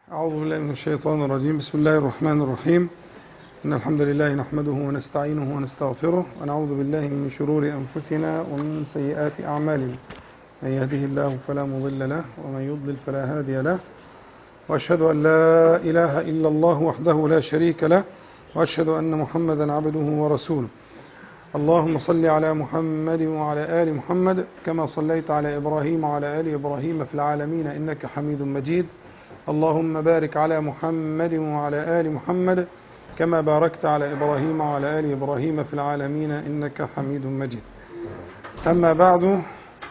أعوذ بالله من الشيطان الرجيم بسم الله الرحمن الرحيم إن الحمد لله نحمده ونستعينه ونستغفره ونعوذ بالله من شرور أنفسنا ومن سيئات أعمالنا من يهده الله فلا مضل له ومن يضلل فلا هادي له وأشهد أن لا إله إلا الله وحده لا شريك له وأشهد أن محمدا عبده ورسوله اللهم صل على محمد وعلى آل محمد كما صليت على إبراهيم وعلى آل إبراهيم في العالمين إنك حميد مجيد اللهم بارك على محمد وعلى آل محمد كما باركت على إبراهيم وعلى آل إبراهيم في العالمين إنك حميد مجيد أما بعد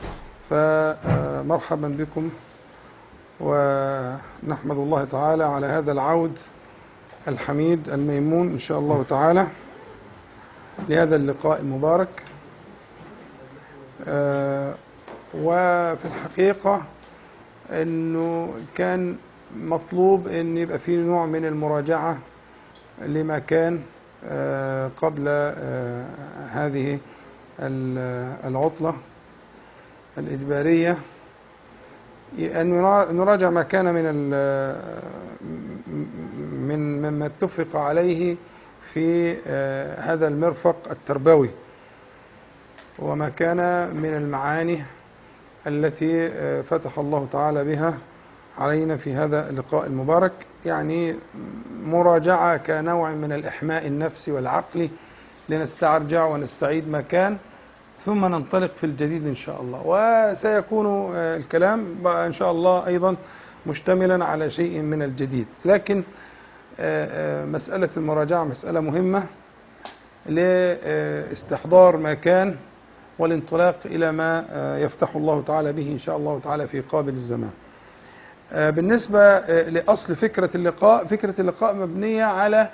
فمرحبا بكم ونحمد الله تعالى على هذا العود الحميد الميمون إن شاء الله تعالى لهذا اللقاء المبارك وفي الحقيقة أنه كان مطلوب أن يبقى فيه نوع من المراجعة لما كان قبل هذه العطلة الإجبارية أن نراجع ما كان من من مما اتفق عليه في هذا المرفق التربوي وما كان من المعاني التي فتح الله تعالى بها علينا في هذا اللقاء المبارك يعني مراجعة كنوع من الإحماء النفسي والعقلي لنسترجع ونستعيد ما كان ثم ننطلق في الجديد إن شاء الله وسيكون الكلام إن شاء الله أيضا مشتملا على شيء من الجديد لكن مسألة المراجعة مسألة مهمة لاستحضار ما كان والانطلاق إلى ما يفتح الله تعالى به إن شاء الله تعالى في قابل الزمان بالنسبة لأصل فكرة اللقاء فكرة اللقاء مبنية على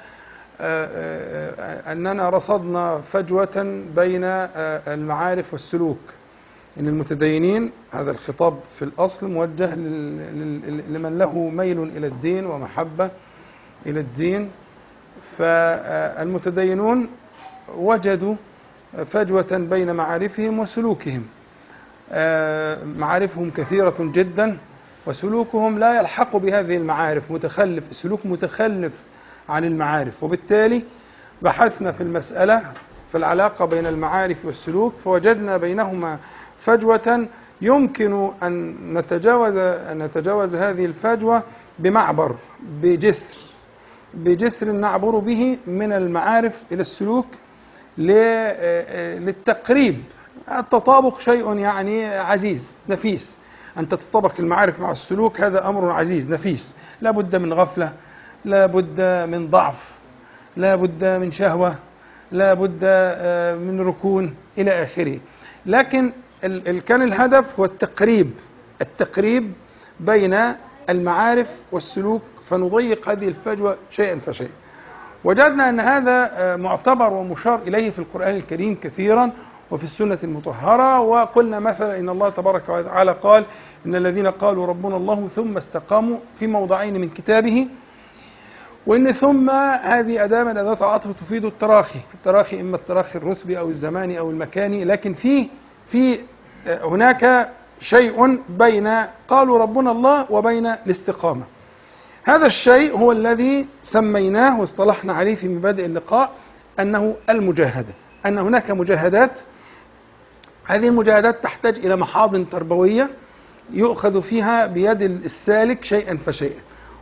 أننا رصدنا فجوة بين المعارف والسلوك إن المتدينين هذا الخطاب في الأصل موجه لمن له ميل إلى الدين ومحبة إلى الدين فالمتدينون وجدوا فجوة بين معارفهم وسلوكهم معارفهم كثيرة جدا وسلوكهم لا يلحق بهذه المعارف متخلف سلوك متخلف عن المعارف وبالتالي بحثنا في المسألة في العلاقة بين المعارف والسلوك فوجدنا بينهما فجوة يمكن أن نتجاوز أن نتجاوز هذه الفجوة بمعبر بجسر بجسر نعبر به من المعارف إلى السلوك للتقريب التطابق شيء يعني عزيز نفيس أن تتطابق المعارف مع السلوك هذا أمر عزيز نفيس لا بد من غفلة لا بد من ضعف لا بد من شهوة لا بد من ركون إلى آخره لكن كان الهدف هو التقريب التقريب بين المعارف والسلوك فنضيق هذه الفجوة شيئا فشيئا وجدنا أن هذا معتبر ومشار إليه في القرآن الكريم كثيرا وفي السنة المطهرة وقلنا مثلا إن الله تبارك وتعالى قال إن الذين قالوا ربنا الله ثم استقاموا في موضعين من كتابه وإن ثم هذه أداة من أداة العطف تفيد التراخي التراخي إما التراخي الرتبي أو الزماني أو المكاني لكن في في هناك شيء بين قالوا ربنا الله وبين الاستقامة هذا الشيء هو الذي سميناه واصطلحنا عليه في مبادئ اللقاء أنه المجاهدة أن هناك مجاهدات هذه المجاهدات تحتاج إلى محاضن تربوية يؤخذ فيها بيد السالك شيئا فشيئا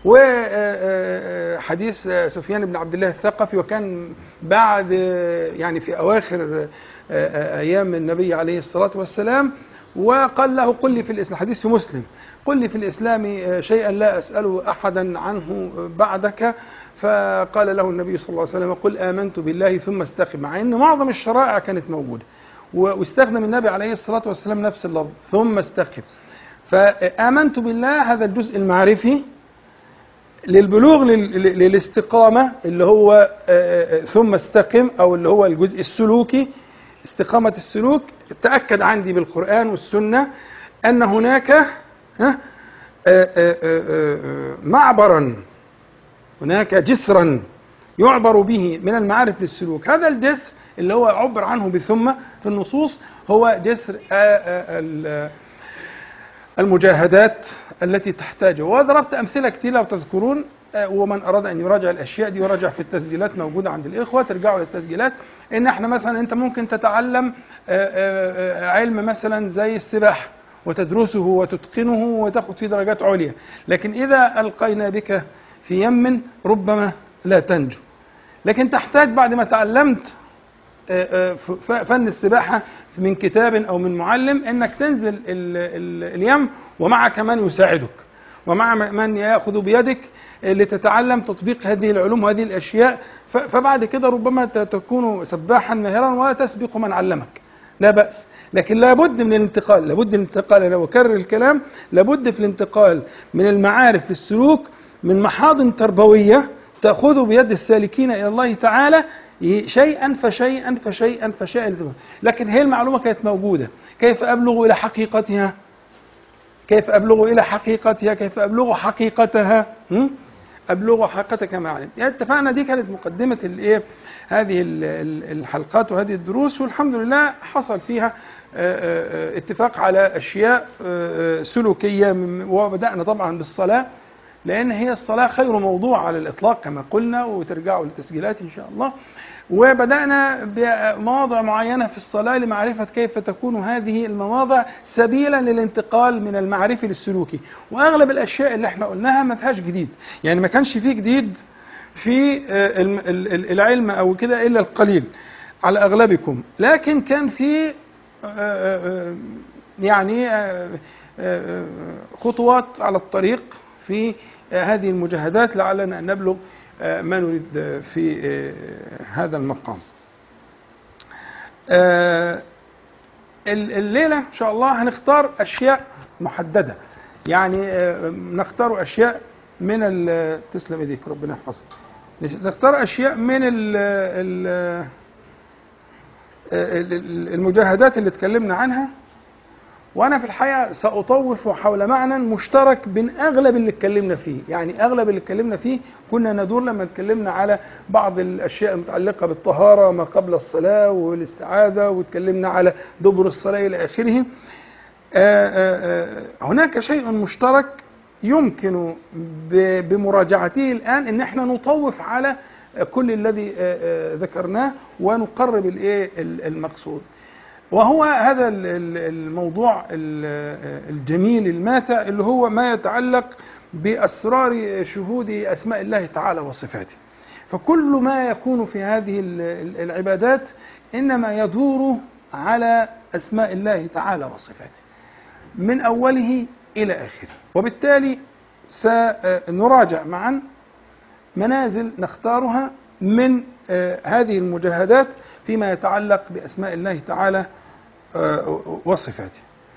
وحديث سفيان بن عبد الله الثقفي وكان بعد يعني في أواخر أيام النبي عليه الصلاة والسلام وقال له قل لي في الإسلام حديث في مسلم قل لي في الإسلام شيئا لا أسأل أحدا عنه بعدك فقال له النبي صلى الله عليه وسلم قل آمنت بالله ثم استقم مع أن معظم الشرائع كانت موجودة واستخدم النبي عليه الصلاة والسلام نفس اللفظ ثم استقم فآمنت بالله هذا الجزء المعرفي للبلوغ للاستقامة اللي هو ثم استقم أو اللي هو الجزء السلوكي استقامة السلوك تأكد عندي بالقرآن والسنة أن هناك معبرا هناك جسرا يعبر به من المعارف للسلوك هذا الجسر اللي هو عبر عنه بثم في النصوص هو جسر المجاهدات التي تحتاج وضربت أمثلة كثيرة لو تذكرون آه، ومن أراد أن يراجع الأشياء دي يراجع في التسجيلات موجودة عند الإخوة ترجعوا للتسجيلات إن إحنا مثلا أنت ممكن تتعلم آه، آه، آه، علم مثلا زي السباحة وتدرسه وتتقنه وتاخذ فيه درجات عليا لكن إذا ألقينا بك في يم ربما لا تنجو لكن تحتاج بعد ما تعلمت آه، آه، ف- فن السباحة من كتاب أو من معلم أنك تنزل ال- ال- اليم ومعك من يساعدك ومع م- من يأخذ بيدك لتتعلم تطبيق هذه العلوم وهذه الأشياء ف- فبعد كده ربما ت- تكون سباحا ماهرا وتسبق من علمك لا بأس لكن لابد من الانتقال لابد من الانتقال أنا أكرر الكلام لابد في الانتقال من المعارف في السلوك من محاضن تربوية تأخذ بيد السالكين إلى الله تعالى شيئا فشيئا فشيئا فشيئا لكن هي المعلومة كانت موجودة كيف أبلغ إلى حقيقتها كيف أبلغ إلى حقيقتها كيف أبلغ حقيقتها م? أبلغ حقيقتها كما علم يعني اتفقنا دي كانت مقدمة الإيه هذه ال- ال- الحلقات وهذه الدروس والحمد لله حصل فيها آه، آه، اتفاق على أشياء آه، آه، سلوكية م- وبدأنا طبعا بالصلاة لأن هي الصلاة خير موضوع على الإطلاق كما قلنا وترجعوا للتسجيلات إن شاء الله وبدأنا بمواضع معينة في الصلاة لمعرفة كيف تكون هذه المواضع سبيلا للانتقال من المعرفي للسلوكي وأغلب الأشياء اللي احنا قلناها ما فيهاش جديد يعني ما كانش فيه جديد في آه، الم- ال- ال- العلم أو كده إلا القليل على أغلبكم لكن كان في آه، آه، يعني آه، آه، خطوات على الطريق في آه، هذه المجاهدات لعلنا أن نبلغ آه، ما نريد آه، في آه، هذا المقام آه، ال- الليلة إن شاء الله هنختار أشياء محددة يعني آه، نختار أشياء من ال- تسلم ايديك ربنا يحفظك نختار أشياء من ال ال ال- المجاهدات اللي اتكلمنا عنها وانا في الحقيقه ساطوف حول معنى مشترك بين اغلب اللي اتكلمنا فيه يعني اغلب اللي اتكلمنا فيه كنا ندور لما اتكلمنا على بعض الاشياء المتعلقه بالطهاره ما قبل الصلاه والاستعاذه واتكلمنا على دبر الصلاه الى اخره آه، آه، آه، هناك شيء مشترك يمكن ب- بمراجعته الان ان احنا نطوف على كل الذي آه، آه، ذكرناه ونقرب الايه المقصود وهو هذا ال- ال- الموضوع ال- الجميل الماتع اللي هو ما يتعلق بأسرار شهود أسماء الله تعالى وصفاته فكل ما يكون في هذه ال- ال- العبادات إنما يدور على أسماء الله تعالى وصفاته من أوله إلى آخره وبالتالي سنراجع معا منازل نختارها من آه، هذه المجاهدات فيما يتعلق بأسماء الله تعالى آه، وصفاته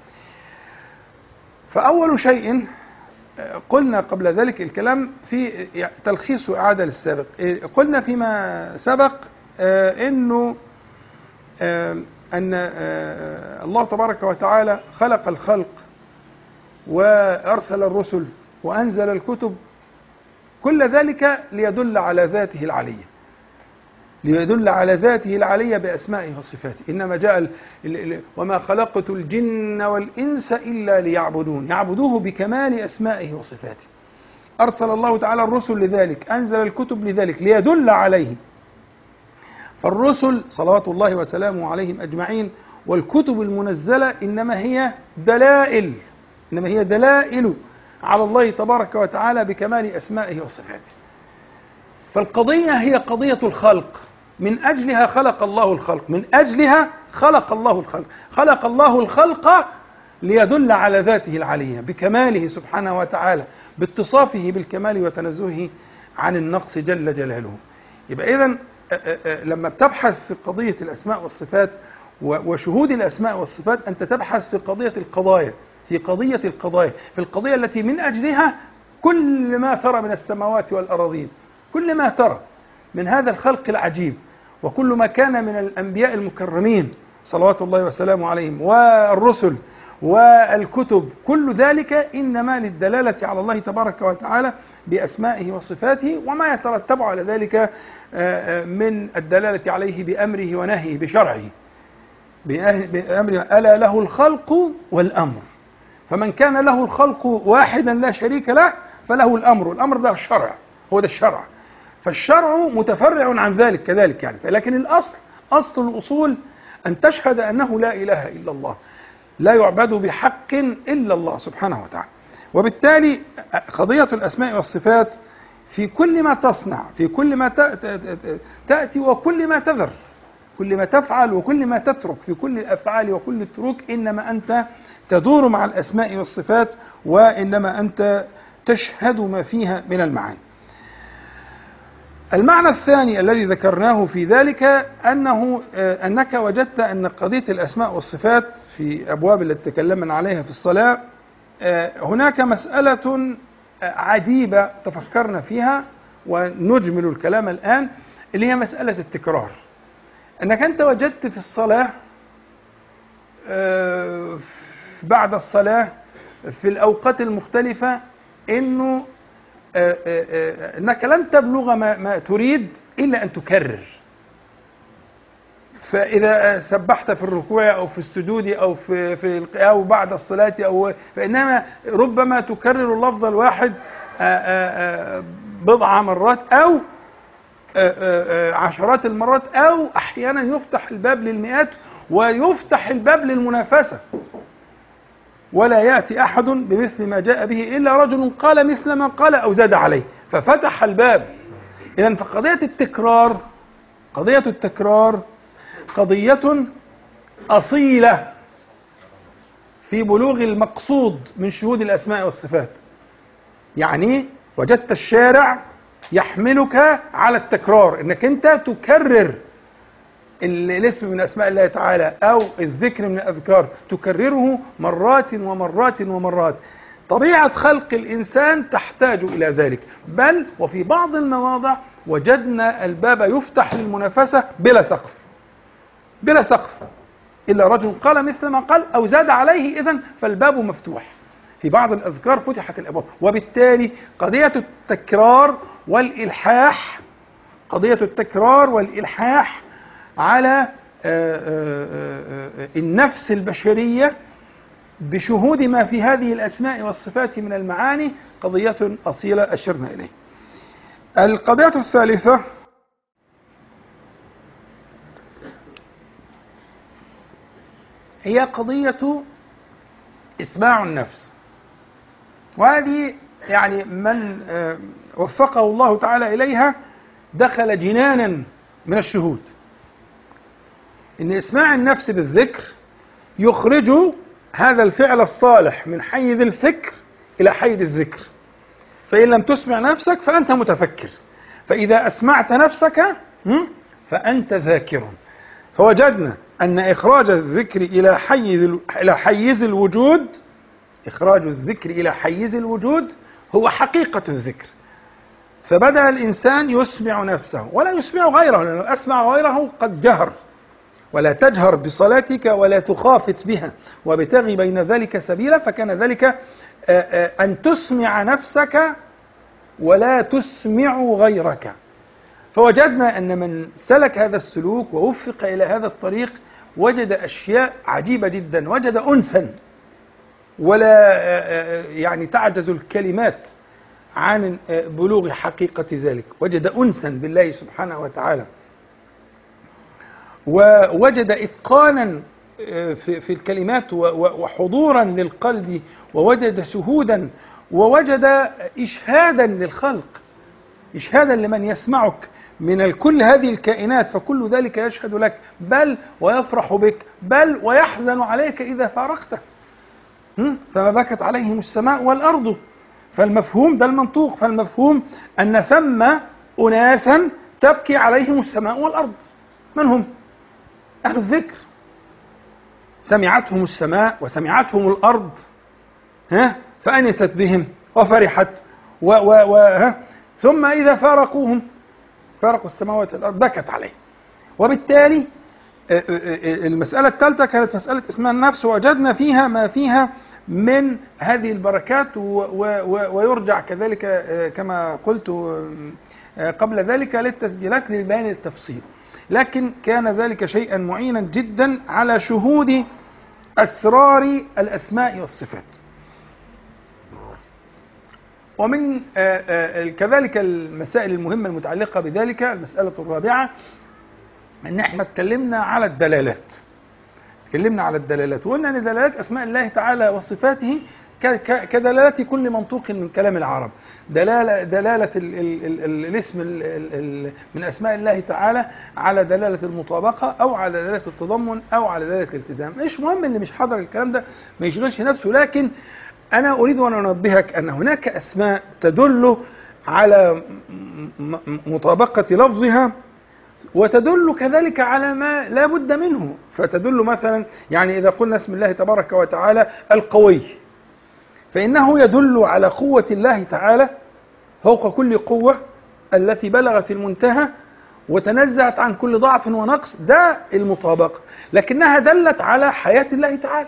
فأول شيء آه، قلنا قبل ذلك الكلام في تلخيص وإعادة للسابق آه، قلنا فيما سبق آه، أنه آه، أن آه، الله تبارك وتعالى خلق الخلق وأرسل الرسل وأنزل الكتب كل ذلك ليدل على ذاته العليه ليدل على ذاته العلية بأسمائه وصفاته إنما جاء ال ال ال وما خلقت الجن والإنس إلا ليعبدون يعبدوه بكمال أسمائه وصفاته أرسل الله تعالى الرسل لذلك أنزل الكتب لذلك ليدل عليه فالرسل صلوات الله وسلامه عليهم أجمعين والكتب المنزلة إنما هي دلائل إنما هي دلائل على الله تبارك وتعالى بكمال أسمائه وصفاته فالقضية هي قضية الخلق من أجلها خلق الله الخلق من أجلها خلق الله الخلق خلق الله الخلق ليدل على ذاته العلية بكماله سبحانه وتعالى باتصافه بالكمال وتنزهه عن النقص جل جلاله يبقى إذا لما بتبحث في قضية الأسماء والصفات و- وشهود الأسماء والصفات أنت تبحث في قضية القضايا في قضية القضايا في القضية التي من أجلها كل ما ترى من السماوات والأراضين كل ما ترى من هذا الخلق العجيب وكل ما كان من الأنبياء المكرمين صلوات الله وسلامه عليهم والرسل والكتب كل ذلك إنما للدلالة على الله تبارك وتعالى بأسمائه وصفاته وما يترتب على ذلك آه، آه، من الدلالة عليه بأمره ونهيه بشرعه بأه- بأمره ألا له الخلق والأمر فمن كان له الخلق واحدا لا شريك له فله الأمر الأمر ده الشرع هو ده الشرع فالشرع متفرع عن ذلك كذلك يعني لكن الأصل أصل الأصول أن تشهد أنه لا إله إلا الله لا يعبد بحق إلا الله سبحانه وتعالى وبالتالي قضية الأسماء والصفات في كل ما تصنع في كل ما تأتي وكل ما تذر كل ما تفعل وكل ما تترك في كل الأفعال وكل التروك إنما أنت تدور مع الأسماء والصفات وإنما أنت تشهد ما فيها من المعاني المعنى الثاني الذي ذكرناه في ذلك أنه أنك وجدت أن قضية الأسماء والصفات في أبواب التي تكلمنا عليها في الصلاة هناك مسألة عجيبة تفكرنا فيها ونجمل الكلام الآن اللي هي مسألة التكرار أنك أنت وجدت في الصلاة بعد الصلاة في الأوقات المختلفة أنه أنك لن تبلغ ما, ما تريد إلا أن تكرر فإذا سبحت في الركوع أو في السجود أو في في أو بعد الصلاة أو فإنما ربما تكرر اللفظ الواحد بضع مرات أو عشرات المرات أو أحيانا يفتح الباب للمئات ويفتح الباب للمنافسة ولا يأتي أحد بمثل ما جاء به إلا رجل قال مثل ما قال أو زاد عليه ففتح الباب إذا فقضية التكرار قضية التكرار قضية أصيلة في بلوغ المقصود من شهود الأسماء والصفات يعني وجدت الشارع يحملك على التكرار انك انت تكرر الاسم من اسماء الله تعالى او الذكر من الاذكار تكرره مرات ومرات ومرات طبيعه خلق الانسان تحتاج الى ذلك بل وفي بعض المواضع وجدنا الباب يفتح للمنافسه بلا سقف بلا سقف الا رجل قال مثل ما قال او زاد عليه اذا فالباب مفتوح في بعض الأذكار فتحت الأبواب وبالتالي قضية التكرار والإلحاح قضية التكرار والإلحاح على النفس البشرية بشهود ما في هذه الأسماء والصفات من المعاني قضية أصيلة أشرنا إليه القضية الثالثة هي قضية إسماع النفس وهذه يعني من وفقه الله تعالى إليها دخل جنانا من الشهود إن إسماع النفس بالذكر يخرج هذا الفعل الصالح من حيز الفكر إلى حيز الذكر فإن لم تسمع نفسك فأنت متفكر فإذا أسمعت نفسك فأنت ذاكر فوجدنا أن إخراج الذكر إلى حيز إلى حيز الوجود إخراج الذكر إلى حيز الوجود هو حقيقة الذكر فبدأ الإنسان يسمع نفسه ولا يسمع غيره لأنه أسمع غيره قد جهر ولا تجهر بصلاتك ولا تخافت بها وابتغي بين ذلك سبيلا فكان ذلك أن تسمع نفسك ولا تسمع غيرك فوجدنا أن من سلك هذا السلوك ووفق إلى هذا الطريق وجد أشياء عجيبة جدا وجد أنسا ولا يعني تعجز الكلمات عن بلوغ حقيقة ذلك وجد أنسا بالله سبحانه وتعالى ووجد إتقانا في الكلمات وحضورا للقلب ووجد شهودا ووجد إشهادا للخلق إشهادا لمن يسمعك من كل هذه الكائنات فكل ذلك يشهد لك بل ويفرح بك بل ويحزن عليك إذا فارقته فما بكت عليهم السماء والأرض فالمفهوم ده المنطوق فالمفهوم أن ثم أناسا تبكي عليهم السماء والأرض من هم؟ أهل الذكر سمعتهم السماء وسمعتهم الأرض ها فأنست بهم وفرحت و و و ها ثم إذا فارقوهم فارقوا السماوات والأرض بكت عليهم وبالتالي المسألة الثالثة كانت مسألة اسمها النفس وجدنا فيها ما فيها من هذه البركات ويرجع كذلك كما قلت قبل ذلك للتسجيلات لبيان التفصيل لكن كان ذلك شيئا معينا جدا على شهود أسرار الأسماء والصفات ومن آه، آه، كذلك المسائل المهمة المتعلقة بذلك المسألة الرابعة ان احنا اتكلمنا على الدلالات اتكلمنا على الدلالات وقلنا ان دلالات اسماء الله تعالى وصفاته ك- ك- كدلالة كل منطوق من كلام العرب دلالة دلالة ال ال ال ال الاسم ال ال ال من اسماء الله تعالى على دلالة المطابقة او على دلالة التضمن او على دلالة الالتزام مش مهم اللي مش حاضر الكلام ده ما يشغلش نفسه لكن انا اريد ان انبهك ان هناك اسماء تدل على م- م- مطابقة لفظها وتدل كذلك على ما لا بد منه فتدل مثلا يعني إذا قلنا اسم الله تبارك وتعالى القوي فإنه يدل على قوة الله تعالى فوق كل قوة التي بلغت المنتهى وتنزهت عن كل ضعف ونقص ده المطابقة لكنها دلت على حياة الله تعالى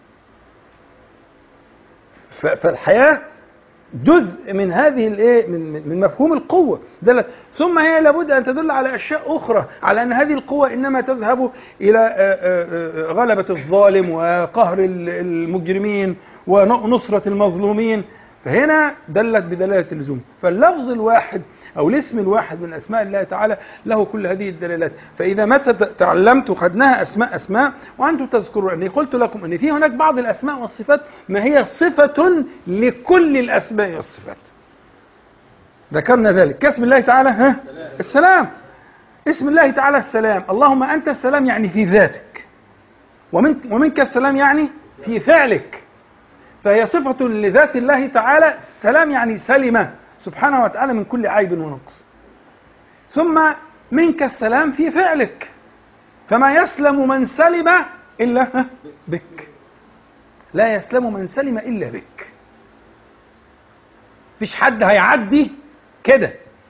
ف- فالحياة جزء من هذه الايه من من- من مفهوم القوه دلت ثم هي لابد ان تدل على اشياء اخرى على ان هذه القوه انما تذهب الى آه، آه، آه، غلبه الظالم وقهر ال- المجرمين ونصره المظلومين فهنا دلت بدلاله اللزوم فاللفظ الواحد او الاسم الواحد من اسماء الله تعالى له كل هذه الدلالات فاذا متى ت- تعلمت خدناها اسماء اسماء وانتم تذكرون اني قلت لكم ان في هناك بعض الاسماء والصفات ما هي صفه لكل الاسماء والصفات ذكرنا ذلك كاسم الله تعالى ها السلام اسم الله تعالى السلام اللهم انت السلام يعني في ذاتك ومن ومنك السلام يعني في فعلك فهي صفة لذات الله تعالى السلام يعني سلمة سبحانه وتعالى من كل عيب ونقص ثم منك السلام في فعلك فما يسلم من سلم إلا ها، بك لا يسلم من سلم إلا بك فيش حد هيعدي كده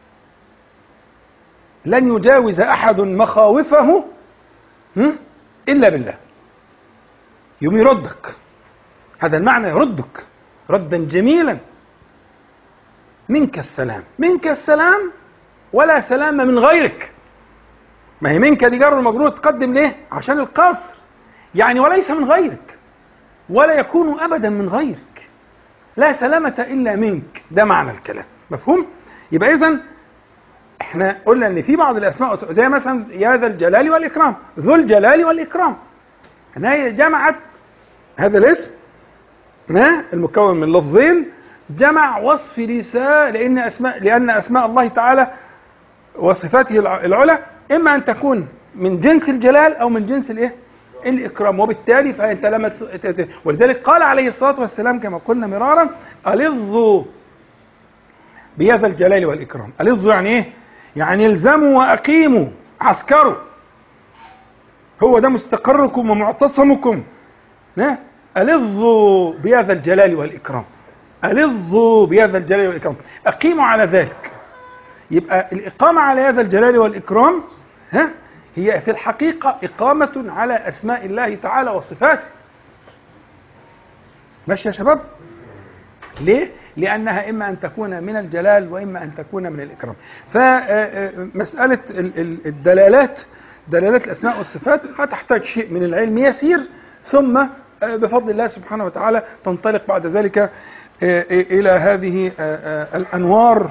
لن يجاوز أحد مخاوفه هم، إلا بالله يوم يردك هذا المعنى يردك ردا جميلا منك السلام منك السلام ولا سلام من غيرك ما هي منك دي جر المجرور تقدم ليه عشان القصر يعني وليس من غيرك ولا يكون ابدا من غيرك لا سلامة الا منك ده معنى الكلام مفهوم يبقى اذا احنا قلنا ان في بعض الاسماء والصفات زي مثلا يا ذا الجلال والاكرام ذو الجلال والاكرام ان هي جمعت هذا الاسم ما المكون من لفظين جمع وصف لساء لان اسماء لان اسماء الله تعالى وصفاته الع- العلى اما ان تكون من جنس الجلال او من جنس الايه؟ الاكرام وبالتالي فانت لما ت- ت- ت- ولذلك قال عليه الصلاه والسلام كما قلنا مرارا الظوا بهذا الجلال والاكرام الظوا يعني ايه؟ يعني الزموا واقيموا عسكروا هو ده مستقركم ومعتصمكم ها؟ ألظوا بهذا الجلال والإكرام ألظوا بهذا الجلال والإكرام أقيموا على ذلك يبقى الإقامة على هذا الجلال والإكرام ها هي في الحقيقة إقامة على أسماء الله تعالى وصفاته ماشي يا شباب ليه؟ لأنها إما أن تكون من الجلال وإما أن تكون من الإكرام فمسألة الدلالات دلالات الأسماء والصفات هتحتاج شيء من العلم يسير ثم آه، بفضل الله سبحانه وتعالى تنطلق بعد ذلك آه، آه، إلى هذه آه، آه، الأنوار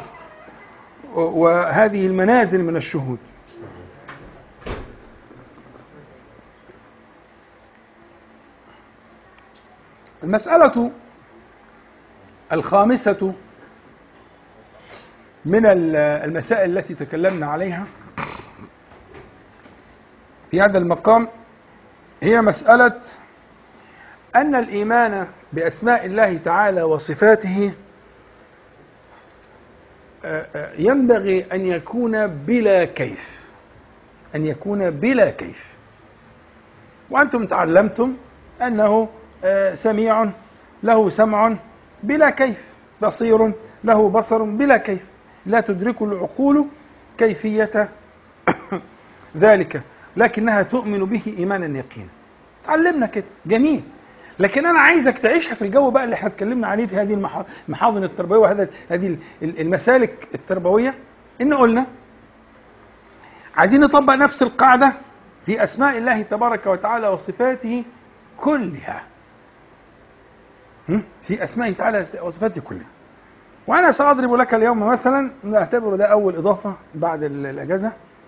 وهذه المنازل من الشهود المسألة الخامسة من ال- المسائل التي تكلمنا عليها في هذا المقام هي مسألة أن الإيمان بأسماء الله تعالى وصفاته آه، آه، ينبغي أن يكون بلا كيف أن يكون بلا كيف وأنتم تعلمتم أنه آه، سميع له سمع بلا كيف بصير له بصر بلا كيف لا تدرك العقول كيفية ذلك لكنها تؤمن به إيمانا يقينا تعلمنا كده جميل لكن انا عايزك تعيشها في الجو بقى اللي احنا اتكلمنا عليه في هذه المح- المحاضن التربويه وهذا هذه ال- ال- المسالك التربويه ان قلنا عايزين نطبق نفس القاعده في اسماء الله تبارك وتعالى وصفاته كلها هم؟ في اسمائه تعالى وصفاته كلها وأنا سأضرب لك اليوم مثلا نعتبر ده أول إضافة بعد ال- الأجازة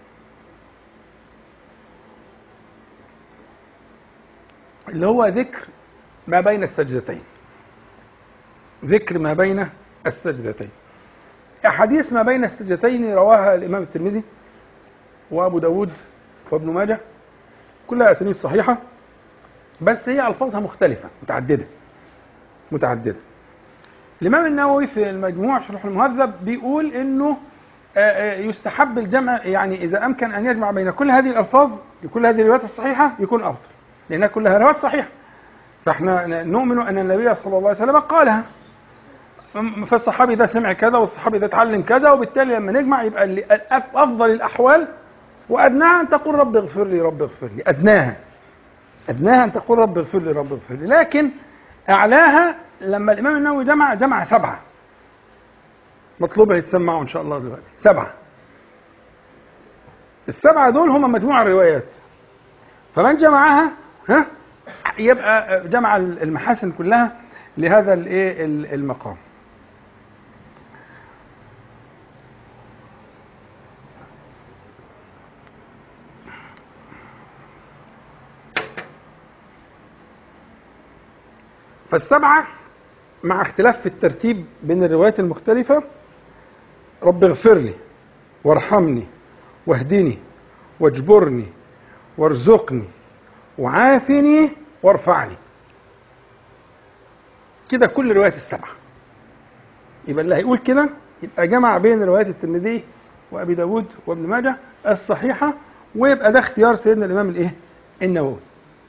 اللي هو ذكر ما بين السجدتين ذكر ما بين السجدتين أحاديث ما بين السجدتين رواها الإمام الترمذي وأبو داود وابن ماجه كلها أسانيد صحيحة بس هي ألفاظها مختلفة متعددة متعددة الإمام النووي في المجموع شرح المهذب بيقول إنه آه، آه، يستحب الجمع يعني إذا أمكن أن يجمع بين كل هذه الألفاظ لكل هذه الروايات الصحيحة يكون أفضل لأنها كلها روايات صحيحة فإحنا ن- نؤمن أن النبي صلى الله عليه وسلم قالها م- فالصحابي ده سمع كذا والصحابي ده اتعلم كذا وبالتالي لما نجمع يبقى اللي أف- أفضل الأحوال وأدناها أن تقول رب اغفر لي رب اغفر لي أدناها أدناها أن تقول رب اغفر لي رب اغفر لي لكن أعلاها لما الإمام النووي جمع جمع سبعة مطلوبة يتسمعوا إن شاء الله دلوقتي سبعة السبعة دول هم مجموع الروايات فمن جمعها ها يبقى جمع المحاسن كلها لهذا الايه المقام فالسبعة مع اختلاف في الترتيب بين الروايات المختلفة رب اغفر لي وارحمني واهدني واجبرني وارزقني وعافني وارفعني كده كل الروايات السبعة يبقى اللي هيقول كده يبقى جمع بين روايات الترمذي وابي داود وابن ماجه الصحيحة ويبقى ده اختيار سيدنا الامام الايه النووي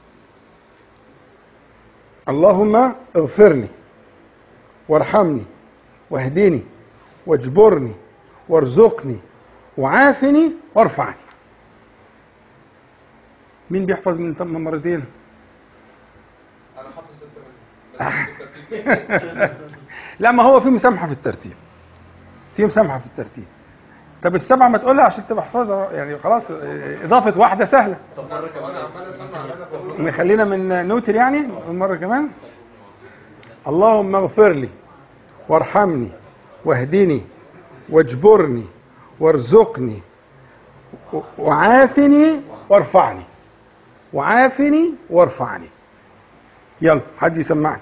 اللهم اغفرني وارحمني واهدني واجبرني وارزقني وعافني وارفعني مين بيحفظ من من مرتين انا حافظ ستة منهم بس بالترتيب لا ما هو في مسامحه في الترتيب في مسامحه في الترتيب طب السبعه ما تقولها عشان تبقى حفاظها يعني خلاص اه، اضافه واحده سهله طب مرة كمان انا عمال اسمع انا بقول نخلينا من نوتر يعني من مره كمان اللهم اغفر لي وارحمني واهدني واجبرني وارزقني و- وعافني وارفعني وعافني وارفعني يلا حد يسمعني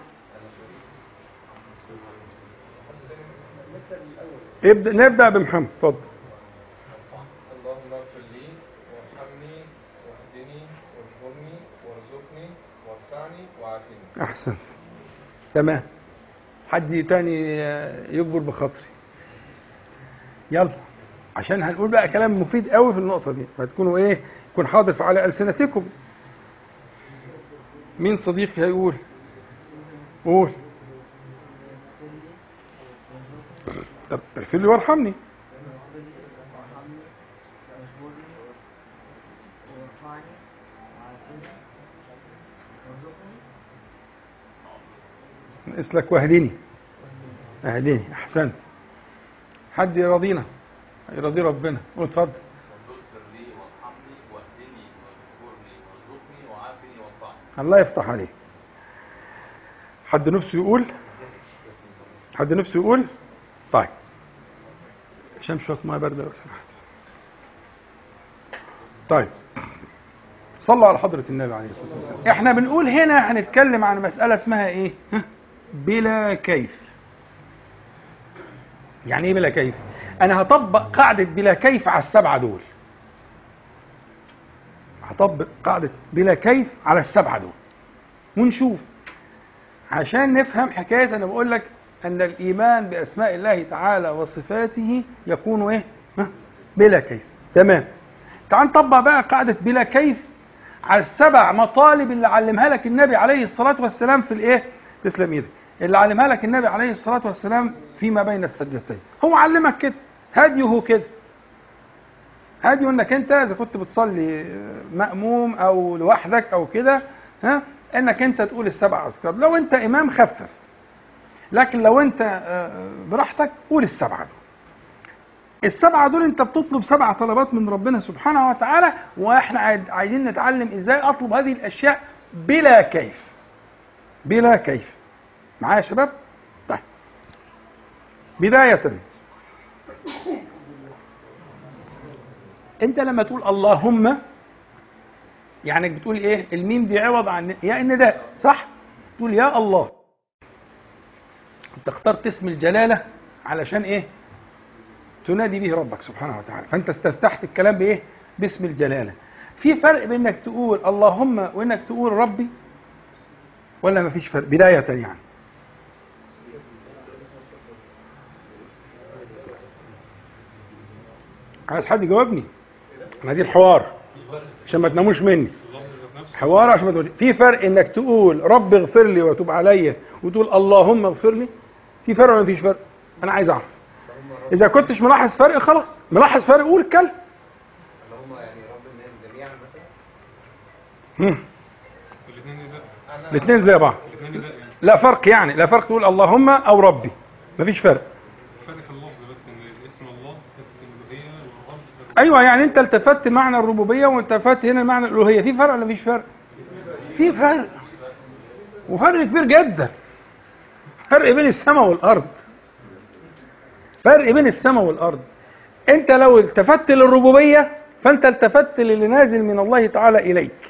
ابدا نبدا بمحمد اتفضل اللهم اغفر لي وارحمني واهدني واجبرني وارزقني وارفعني وعافني احسن تمام حد تاني آه، يجبر بخاطري يلا عشان هنقول بقى كلام مفيد قوي في النقطه دي فتكونوا ايه يكون حاضر في على السنتكم مين صديقي هيقول قول طب اغفر لي وارحمني اسلك واهدني اهدني احسنت حد يرضينا يرضي ربنا قول اتفضل اغفر لي وارحمني واهدني واجبرني وارزقني وعافني وارفعني الله يفتح عليك حد نفسه يقول حد نفسه يقول طيب عشان شويه ميه بارده لو سمحت طيب صلوا على حضرة النبي عليه الصلاة والسلام احنا بنقول هنا هنتكلم عن مسألة اسمها ايه ها؟ بلا كيف يعني ايه بلا كيف انا هطبق قاعدة بلا كيف على السبعة دول هطبق قاعدة بلا كيف على السبعة دول ونشوف عشان نفهم حكاية أنا بقول لك أن الإيمان بأسماء الله تعالى وصفاته يكون إيه؟ ها؟ بلا كيف تمام تعال نطبق بقى قاعدة بلا كيف على السبع مطالب اللي علمها لك النبي عليه الصلاة والسلام في الإيه؟ تسلم إيدك اللي علمها لك النبي عليه الصلاة والسلام فيما بين السجدتين هو علمك كده هديه كده هديه انك انت اذا كنت بتصلي مأموم او لوحدك او كده ها انك انت تقول السبع اذكار لو انت امام خفف لكن لو انت آه، براحتك قول السبعه دول السبعه دول انت بتطلب سبع طلبات من ربنا سبحانه وتعالى واحنا عايز- عايزين نتعلم ازاي اطلب هذه الاشياء بلا كيف بلا كيف معايا يا شباب طيب بداية انت لما تقول اللهم يعني بتقول ايه الميم دي عوض عن يا النداء صح تقول يا الله انت اخترت اسم الجلالة علشان ايه تنادي به ربك سبحانه وتعالى فانت استفتحت الكلام بايه باسم الجلالة في فرق بين انك تقول اللهم وانك تقول ربي ولا مفيش فرق بداية يعني عايز حد يجاوبني ما دي الحوار عشان ما تناموش مني حوار عشان ما تناموش في فرق انك تقول رب اغفر لي وتوب عليا وتقول اللهم اغفر لي في فرق ولا مفيش فرق انا عايز اعرف اذا كنتش ملاحظ فرق خلاص ملاحظ فرق قول الكلمه اللهم يعني رب الناس جميعا مثلا هم. الاثنين نداء الاثنين زي بعض الاثنين نداء يعني لا فرق يعني لا فرق تقول اللهم او ربي مفيش فرق الفرق في اللفظ بس ان اسم الله حته الالوهيه والرب ايوه يعني انت التفت معنى الربوبيه والتفت هنا معنى الالوهيه في فرق ولا مفيش فرق في فرق وفرق كبير جدا فرق بين السماء والارض فرق بين السماء والارض انت لو التفت للربوبيه فانت التفت للي نازل من الله تعالى اليك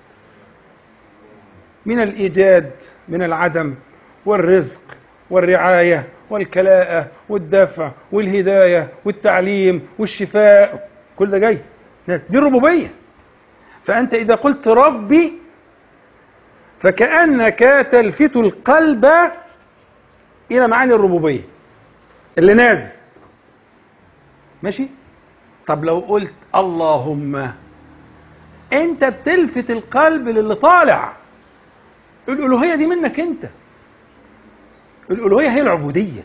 من الايجاد من العدم والرزق والرعايه والكلاءه والدفع والهدايه والتعليم والشفاء كل ده جاي دي الربوبيه فانت اذا قلت ربي فكانك تلفت القلب الى معاني الربوبيه اللي نازل ماشي طب لو قلت اللهم انت بتلفت القلب للي طالع الالوهيه دي منك انت الالوهيه هي العبوديه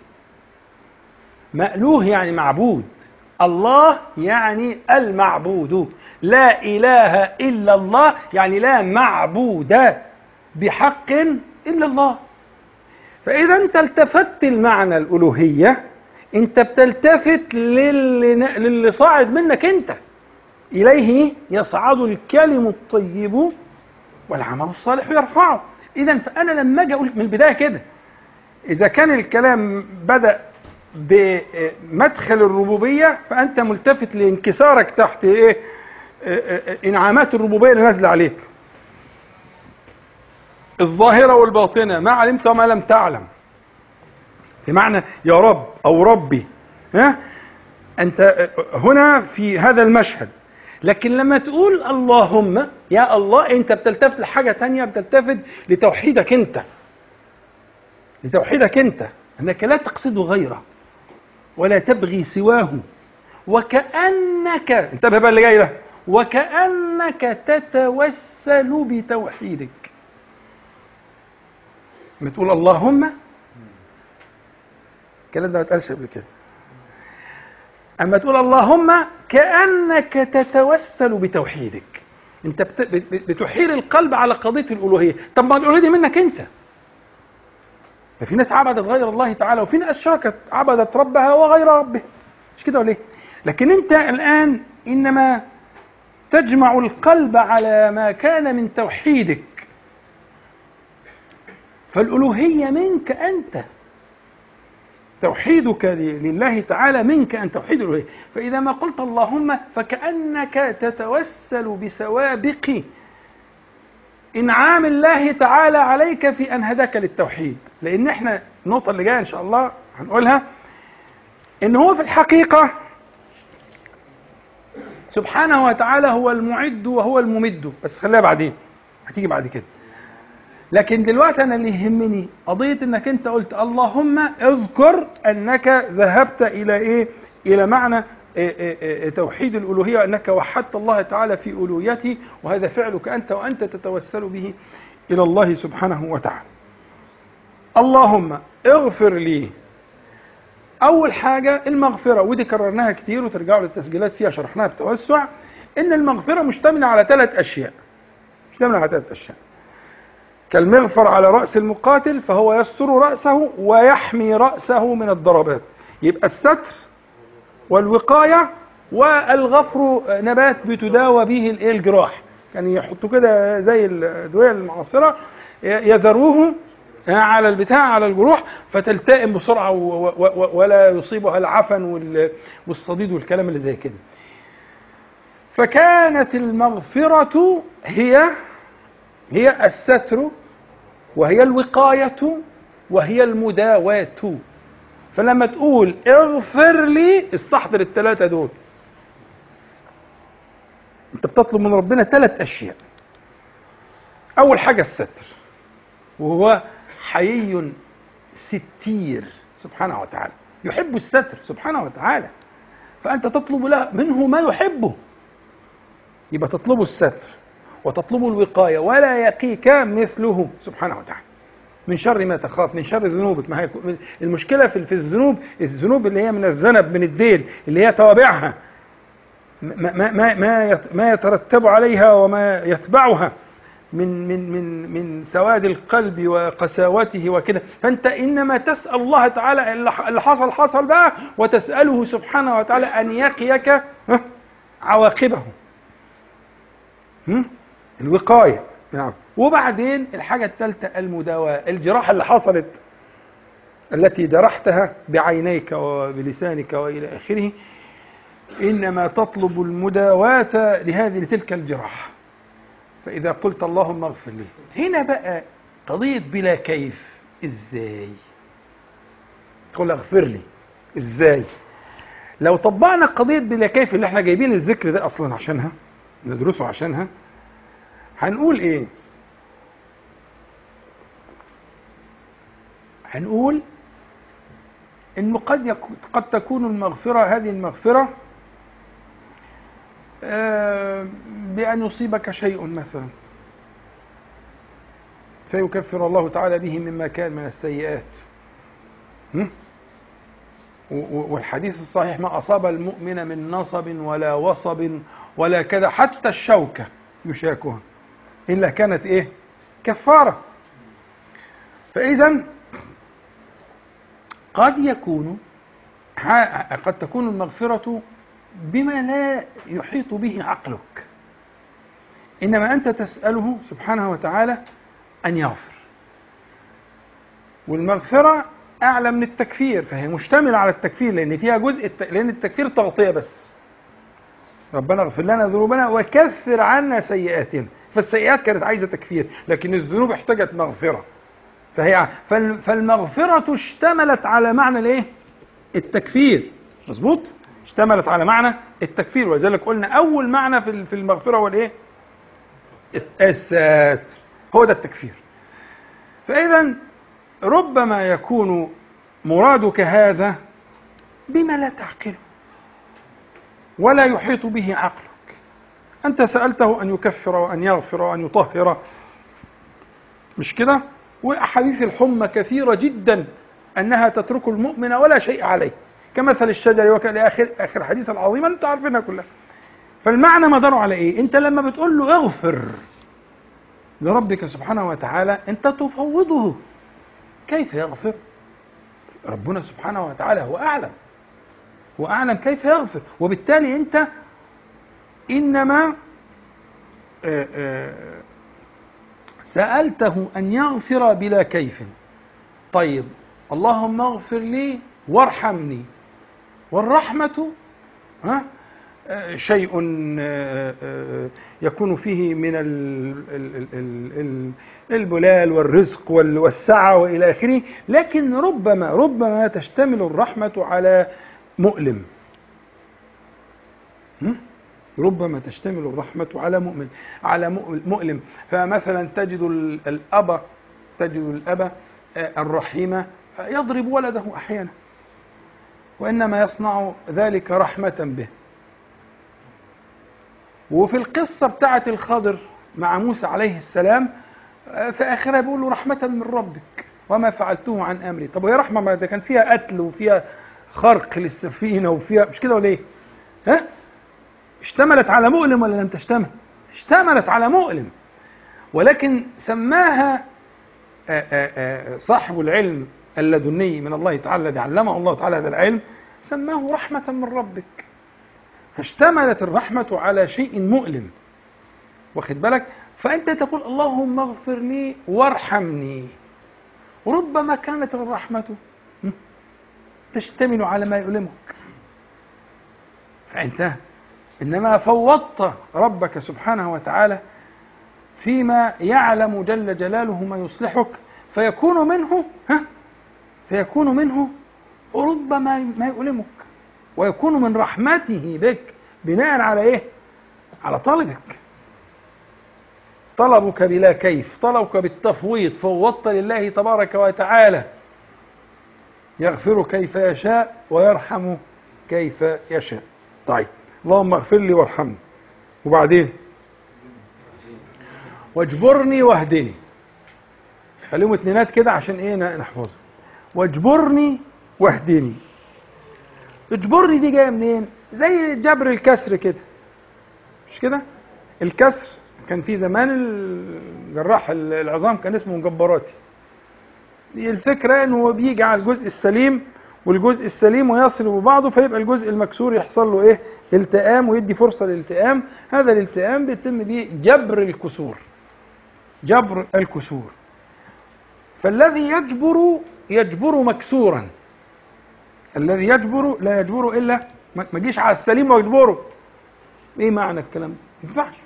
مألوه يعني معبود الله يعني المعبود لا اله الا الله يعني لا معبود بحق الا الله فاذا انت التفت المعنى الالوهيه انت بتلتفت للي, للي صاعد منك انت اليه يصعد الكلم الطيب والعمل الصالح يرفعه اذا فانا لما اجي اقول من البدايه كده اذا كان الكلام بدا بمدخل الربوبيه فانت ملتفت لانكسارك تحت ايه انعامات الربوبيه اللي نازله عليك الظاهره والباطنه ما علمت وما لم تعلم بمعنى يا رب او ربي ها انت هنا في هذا المشهد لكن لما تقول اللهم يا الله انت بتلتفت لحاجه تانية بتلتفت لتوحيدك انت لتوحيدك انت انك لا تقصد غيره ولا تبغي سواه وكانك انتبه بقى اللي جاي ده وكانك تتوسل بتوحيدك لما تقول اللهم الكلام ده ما اتقالش قبل كده اما تقول اللهم كانك تتوسل بتوحيدك انت بتحيل القلب على قضيه الالوهيه طب ما الالوهيه دي منك انت ففي ناس عبدت غير الله تعالى وفي ناس شركت عبدت ربها وغير ربه مش كده ولا ايه لكن انت الان انما تجمع القلب على ما كان من توحيدك فالالوهيه منك انت توحيدك لله تعالى منك أن توحيد الألوهية فإذا ما قلت اللهم فكأنك تتوسل بسوابق إنعام الله تعالى عليك في أن هداك للتوحيد لأن إحنا النقطة اللي جاية إن شاء الله هنقولها إن هو في الحقيقة سبحانه وتعالى هو المعد وهو الممد بس خليها بعدين هتيجي بعد كده لكن دلوقتي انا اللي يهمني قضيه انك انت قلت اللهم اذكر انك ذهبت الى ايه الى معنى إيه إيه إيه توحيد الالوهيه وانك وحدت الله تعالى في الوهيته وهذا فعلك انت وانت تتوسل به الى الله سبحانه وتعالى اللهم اغفر لي اول حاجه المغفره ودي كررناها كتير وترجعوا للتسجيلات فيها شرحناها بتوسع ان المغفره مشتمله على ثلاث اشياء مشتمله على ثلاث اشياء كالمغفر على رأس المقاتل فهو يستر رأسه ويحمي رأسه من الضربات يبقى الستر والوقاية والغفر نبات بتداوى به الايه الجراح كان يعني يحطوا كده زي الأدوية المعاصرة يذروه آه، على البتاع على الجروح فتلتئم بسرعه و- و- و- ولا يصيبها العفن وال- والصديد والكلام اللي زي كده فكانت المغفرة هي هي الستر وهي الوقاية وهي المداواة فلما تقول اغفر لي استحضر الثلاثة دول انت بتطلب من ربنا ثلاث اشياء اول حاجة الستر وهو حيي ستير سبحانه وتعالى يحب الستر سبحانه وتعالى فأنت تطلب له منه ما يحبه يبقى تطلب الستر وتطلب الوقاية ولا يقيك مثله سبحانه وتعالى من شر ما تخاف من شر ذنوبك ما هي المشكلة في في الذنوب الذنوب اللي هي من الذنب من الديل اللي هي توابعها ما ما ما ما يت- ما يترتب عليها وما يتبعها من من من من سواد القلب وقساوته وكده فانت انما تسال الله تعالى اللي ح- اللي حصل حصل بقى وتساله سبحانه وتعالى ان يقيك ها، عواقبه هم؟ الوقايه نعم وبعدين الحاجه الثالثه المداواه الجراحه اللي حصلت التي جرحتها بعينيك وبلسانك والى اخره انما تطلب المداواه لهذه لتلك الجراحه فإذا قلت اللهم اغفر لي هنا بقى قضية بلا كيف إزاي تقول اغفر لي إزاي لو طبقنا قضية بلا كيف اللي احنا جايبين الذكر ده أصلا عشانها ندرسه عشانها هنقول إيه هنقول إنه قد يك... قد تكون المغفرة هذه المغفرة آه، بأن يصيبك شيء مثلا فيكفر الله تعالى به مما كان من السيئات هم؟ و- و- والحديث الصحيح ما أصاب المؤمن من نصب ولا وصب ولا كذا حتى الشوكة يشاكها إلا كانت إيه كفارة فإذا قد يكون ح- قد تكون المغفرة بما لا يحيط به عقلك إنما أنت تسأله سبحانه وتعالى أن يغفر والمغفرة أعلى من التكفير فهي مشتملة على التكفير لأن فيها جزء الت... لأن التكفير تغطية بس ربنا اغفر لنا ذنوبنا وكفر عنا سيئاتنا فالسيئات كانت عايزة تكفير لكن الذنوب احتاجت مغفرة فهي فال- فالمغفرة اشتملت على معنى الايه؟ التكفير مظبوط؟ اشتملت على معنى التكفير ولذلك قلنا أول معنى في في المغفرة هو الايه؟ الساتر هو ده التكفير فإذا ربما يكون مرادك هذا بما لا تعقله ولا يحيط به عقلك أنت سألته أن يكفر وأن يغفر وأن يطهر مش كده وأحاديث الحمى كثيرة جدا أنها تترك المؤمن ولا شيء عليه كمثل الشجر وكالآخر آخر حديث العظيمة أنت عارفينها كلها فالمعنى مداره على إيه أنت لما بتقول له اغفر لربك سبحانه وتعالى أنت تفوضه كيف يغفر ربنا سبحانه وتعالى هو أعلم هو أعلم كيف يغفر وبالتالي أنت إنما آه، آه، سألته أن يغفر بلا كيف طيب اللهم اغفر لي وارحمني والرحمة ها آه، شيء آه، آه، يكون فيه من ال- ال- ال- ال- ال- البلال والرزق وال- والسعة وإلى آخره لكن ربما ربما تشتمل الرحمة على مؤلم هم؟ ربما تشتمل الرحمة على مؤمن على مؤ- مؤلم فمثلا تجد ال- الأب تجد الأب آه، الرحيم آه، يضرب ولده أحيانا وإنما يصنع ذلك رحمة به وفي القصة بتاعة الخضر مع موسى عليه السلام آه، في آخرها بيقول له رحمة من ربك وما فعلته عن أمري طب وهي رحمة ما ده كان فيها قتل وفيها خرق للسفينة وفيها مش كده ولا إيه؟ ها؟ اشتملت على مؤلم ولا لم تشتمل؟ اشتملت على مؤلم ولكن سماها آه، آه، آه، صاحب العلم اللدني من الله تعالى الذي علمه الله تعالى هذا العلم سماه رحمة من ربك فاشتملت الرحمة على شيء مؤلم واخد بالك فأنت تقول اللهم اغفر لي وارحمني ربما كانت الرحمة م? تشتمل على ما يؤلمك فأنت إنما فوضت ربك سبحانه وتعالى فيما يعلم جل جلاله ما يصلحك فيكون منه ها فيكون منه ربما ما يؤلمك ويكون من رحمته بك بناء على ايه على طلبك طلبك بلا كيف طلبك بالتفويض فوضت لله تبارك وتعالى يغفر كيف يشاء ويرحم كيف يشاء طيب اللهم اغفر لي وارحمني وبعدين واجبرني واهدني خليهم اتنينات كده عشان ايه نحفظها واجبرني واهدني اجبرني دي جايه منين زي جبر الكسر كده مش كده الكسر كان في زمان الجراح العظام كان اسمه مجبراتي دي الفكره انه هو بيجي على الجزء السليم والجزء السليم ويصل ببعضه فيبقى الجزء المكسور يحصل له ايه التئام ويدي فرصه للالتئام هذا الالتئام بيتم بيه جبر الكسور جبر الكسور فالذي يجبر يجبر مكسورا الذي يجبر لا يجبر الا ما ما جيش على السليم ويجبره ايه معنى الكلام ده ما ينفعش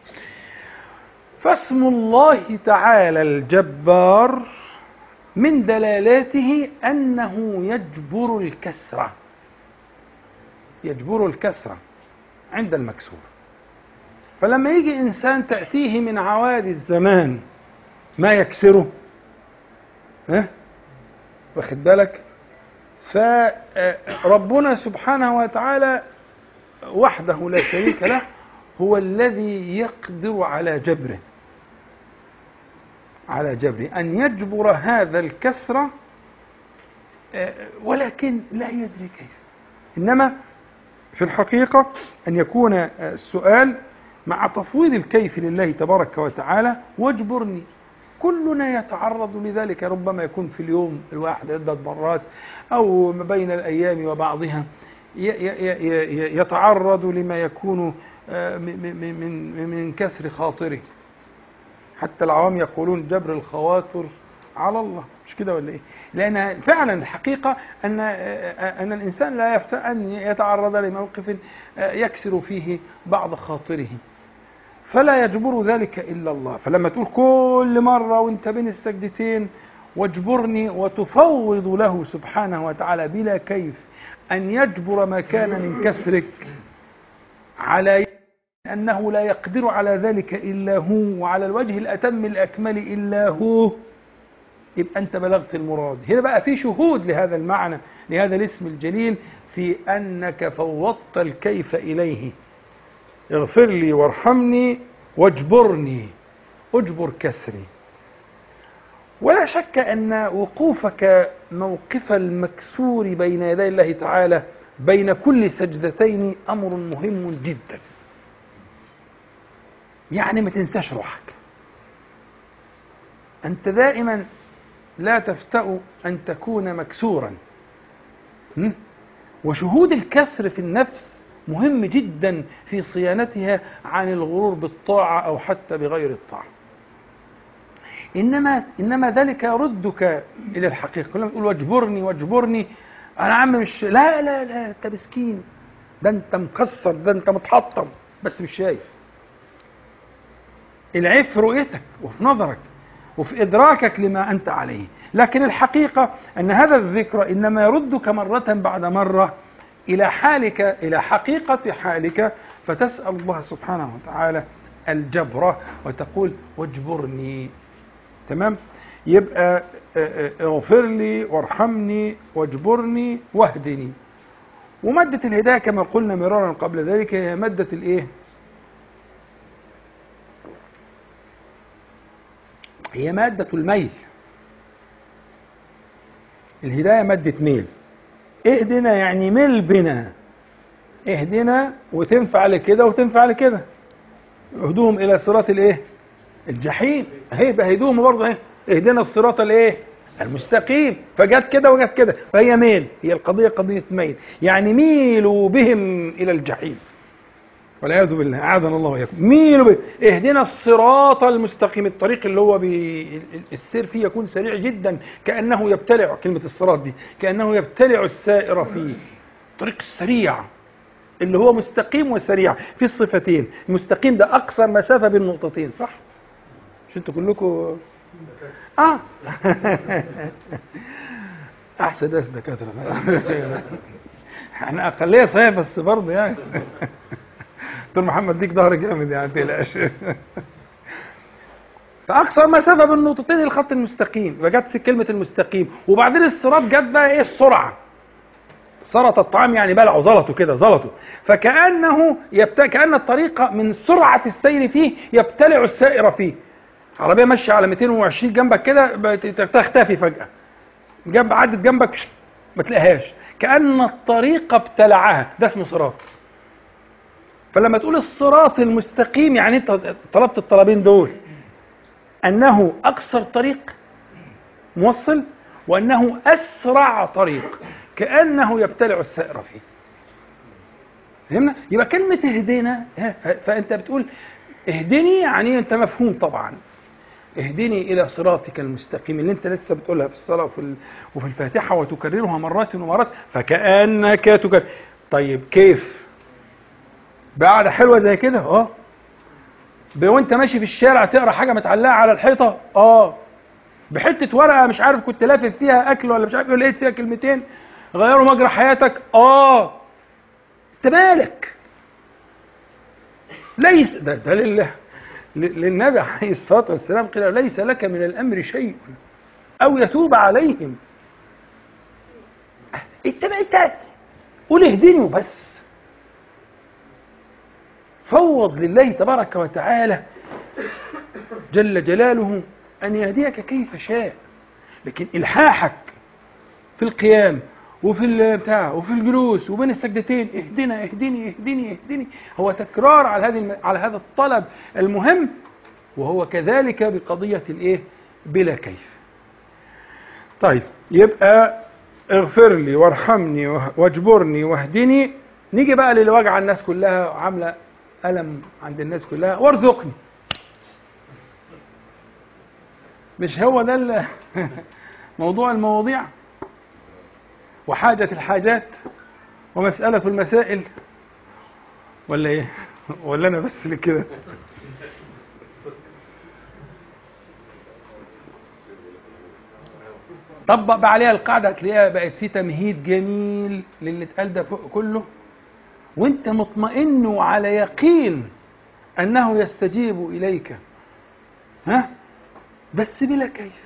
فاسم الله تعالى الجبار من دلالاته انه يجبر الكسره يجبر الكسره عند المكسور فلما يجي انسان تاتيه من عوادي الزمان ما يكسره ها واخد بالك فربنا سبحانه وتعالى وحده لا شريك له هو الذي يقدر على جبره على جبره أن يجبر هذا الكسر ولكن لا يدري كيف إنما في الحقيقة أن يكون السؤال مع تفويض الكيف لله تبارك وتعالى واجبرني كلنا يتعرض لذلك ربما يكون في اليوم الواحد عدة مرات أو ما بين الأيام وبعضها يتعرض لما يكون من من كسر خاطره حتى العوام يقولون جبر الخواطر على الله مش كده ولا ايه؟ لان فعلا الحقيقه ان ان الانسان لا يفتى ان يتعرض لموقف يكسر فيه بعض خاطره فلا يجبر ذلك الا الله فلما تقول كل مره وانت بين السجدتين واجبرني وتفوض له سبحانه وتعالى بلا كيف ان يجبر ما كان من كسرك على أنه لا يقدر على ذلك إلا هو وعلى الوجه الأتم الأكمل إلا هو يبقى أنت بلغت المراد هنا بقى في شهود لهذا المعنى لهذا الاسم الجليل في أنك فوضت الكيف إليه اغفر لي وارحمني واجبرني اجبر كسري ولا شك أن وقوفك موقف المكسور بين يدي الله تعالى بين كل سجدتين أمر مهم جدا يعني ما تنساش روحك أنت دائما لا تفتأ أن تكون مكسورا م? وشهود الكسر في النفس مهم جدا في صيانتها عن الغرور بالطاعة أو حتى بغير الطاعة إنما إنما ذلك يردك إلى الحقيقة كلما تقول واجبرني واجبرني أنا عم مش لا لا لا أنت مسكين ده أنت مكسر ده أنت متحطم بس مش شايف العيب في رؤيتك وفي نظرك وفي إدراكك لما أنت عليه لكن الحقيقة أن هذا الذكر إنما يردك مرة بعد مرة إلى حالك إلى حقيقة حالك فتسأل الله سبحانه وتعالى الجبر وتقول واجبرني تمام يبقى اغفر لي وارحمني واجبرني واهدني ومادة الهداية كما قلنا مرارا قبل ذلك هي مادة الايه هي مادة الميل الهداية مادة ميل اهدنا يعني مل بنا اهدنا وتنفع لكده وتنفع لكده اهدوهم الى صراط الايه الجحيم اهي بهدوهم برضه اهي اهدنا الصراط الايه المستقيم فجت كده وجت كده فهي ميل هي القضيه قضيه ميل يعني ميلوا بهم الى الجحيم والعياذ بالله اعاذنا الله واياكم ميلوا بي. اهدنا الصراط المستقيم الطريق اللي هو بي... السير فيه يكون سريع جدا كانه يبتلع كلمه الصراط دي كانه يبتلع السائر فيه الطريق السريع اللي هو مستقيم وسريع في الصفتين المستقيم ده اقصر مسافه بين نقطتين صح مش انتوا كلكم اه احسن ناس دكاتره احنا اقليه صحيح بس برضه يعني دكتور محمد ديك ظهر جامد يعني ما تقلقش فاقصر مسافه بين النقطتين الخط المستقيم فجت كلمه المستقيم وبعدين الصراط جت بقى ايه السرعه سرط الطعام يعني بلعه زلطه كده زلطه فكانه يبت... كان الطريق من سرعه السير فيه يبتلع السائر فيه عربيه ماشيه على 220 جنبك كده بت- تختفي فجاه جنب عدت جنبك شت، ما تلاقيهاش كان الطريق ابتلعها ده اسمه صراط فلما تقول الصراط المستقيم يعني انت طلبت الطلبين دول انه اقصر طريق موصل وانه اسرع طريق كانه يبتلع السائر فيه فهمنا يبقى كلمه اهدنا ها، فانت بتقول اهدني يعني انت مفهوم طبعا اهدني الى صراطك المستقيم اللي انت لسه بتقولها في الصلاه وفي ال- وفي الفاتحه وتكررها مرات ومرات فكانك تكرر طيب كيف بقعده حلوه زي كده اه ب- وانت ماشي في الشارع تقرا حاجه متعلقه على الحيطه اه بحته ورقه مش عارف كنت لافف فيها اكل ولا مش عارف ايه لقيت فيها كلمتين غيروا مجرى حياتك اه انت مالك ليس ده, ده لله ل- للنبي عليه الصلاه والسلام قيل ليس لك من الامر شيء او يتوب عليهم انت بقى انت قول اهدني وبس فوض لله تبارك وتعالى جل جلاله ان يهديك كيف شاء لكن الحاحك في القيام وفي البتاع وفي الجلوس وبين السجدتين اهدنا اهدني اهدني اهدني هو تكرار على هذه الم- على هذا الطلب المهم وهو كذلك بقضية الايه بلا كيف طيب يبقى اغفر لي وارحمني وه- واجبرني واهدني نيجي بقى للي وجع الناس كلها عامله ألم عند الناس كلها وارزقني مش هو ده ال- موضوع المواضيع وحاجة الحاجات ومسألة المسائل ولا ايه ولا انا بس اللي كده طبق بقى عليها القاعدة هتلاقيها بقت في تمهيد جميل للي اتقال ده فوق كله وانت مطمئن وعلى يقين انه يستجيب اليك ها بس بلا كيف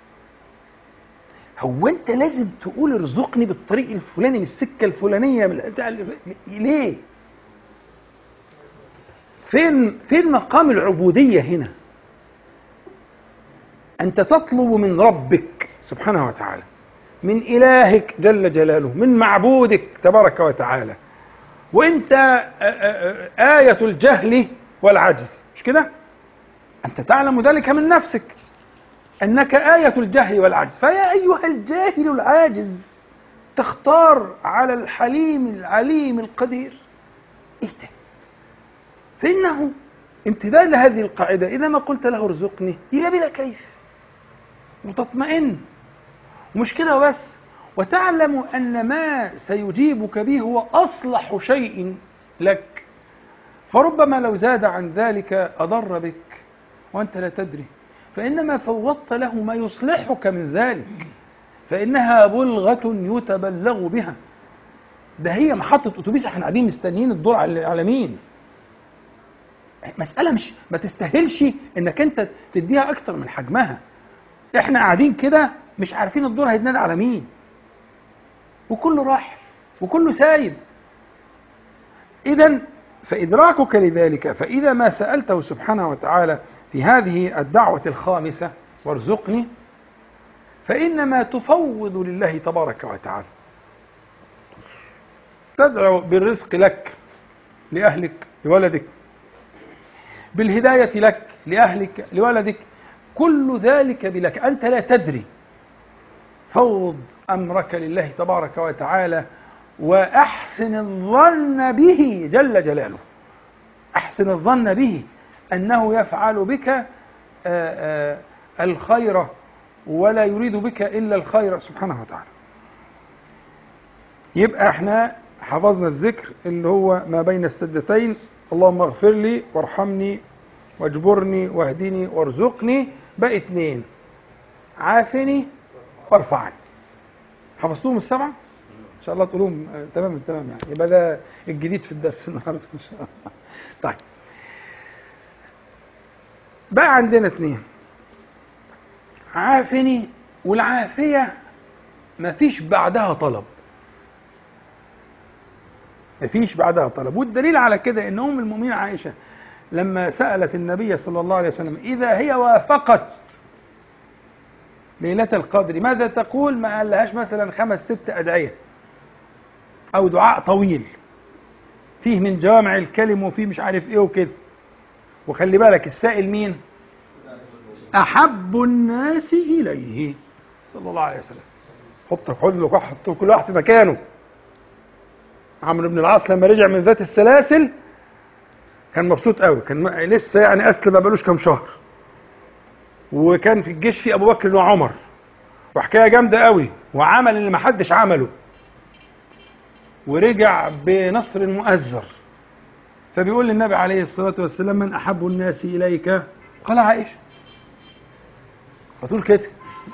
هو انت لازم تقول ارزقني بالطريق الفلاني من السكه الفلانيه من بتاع ال- ليه فين فين مقام العبوديه هنا انت تطلب من ربك سبحانه وتعالى من الهك جل جلاله من معبودك تبارك وتعالى وانت آ- آ- آ- آية الجهل والعجز مش كده؟ أنت تعلم ذلك من نفسك أنك آية الجهل والعجز فيا أيها الجاهل العاجز تختار على الحليم العليم القدير إيه ده؟ فإنه امتثال لهذه القاعدة إذا ما قلت له ارزقني يبقى بلا كيف وتطمئن ومش كده بس وتعلم أن ما سيجيبك به هو أصلح شيء لك فربما لو زاد عن ذلك أضر بك وأنت لا تدري فإنما فوضت له ما يصلحك من ذلك فإنها بلغة يتبلغ بها ده هي محطة أتوبيس احنا قاعدين مستنيين الدور على على مين مسألة مش ما تستاهلش انك انت تديها اكتر من حجمها احنا قاعدين كده مش عارفين الدور هيتنادى على مين وكله راح وكله سايب اذا فادراكك لذلك فاذا ما سالته سبحانه وتعالى في هذه الدعوه الخامسه وارزقني فانما تفوض لله تبارك وتعالى تدعو بالرزق لك لاهلك لولدك بالهدايه لك لاهلك لولدك كل ذلك بلك انت لا تدري فوض امرك لله تبارك وتعالى واحسن الظن به جل جلاله أحسن الظن به أنه يفعل بك آه، آه، الخير ولا يريد بك إلا الخير سبحانه وتعالى يبقى احنا حفظنا الذكر اللي هو ما بين السجدتين اللهم اغفر لي وارحمني واجبرني واهدني وارزقني بقى اتنين عافني وارفعني حفظتوهم السبعة؟ إن شاء الله تقولوهم آه، تمام تمام يعني يبقى ده الجديد في الدرس النهارده إن شاء الله طيب بقى عندنا اتنين عافني والعافية مفيش بعدها طلب مفيش بعدها طلب والدليل على كده ان ام المؤمنين عائشه لما سالت النبي صلى الله عليه وسلم اذا هي وافقت ليله القدر ماذا تقول ما قال لهاش مثلا خمس ست ادعيه او دعاء طويل فيه من جوامع الكلم وفيه مش عارف ايه وكده وخلي بالك السائل مين احب الناس اليه صلى الله عليه وسلم حط خد له حط كل واحد في مكانه عمرو بن العاص لما رجع من ذات السلاسل كان مبسوط قوي كان م- لسه يعني اسلم ما بقالوش كام شهر وكان في الجيش في ابو بكر وعمر وحكايه جامده قوي وعمل اللي ما حدش عمله ورجع بنصر مؤزر فبيقول للنبي عليه الصلاه والسلام من احب الناس اليك قال عائشه فتقول كده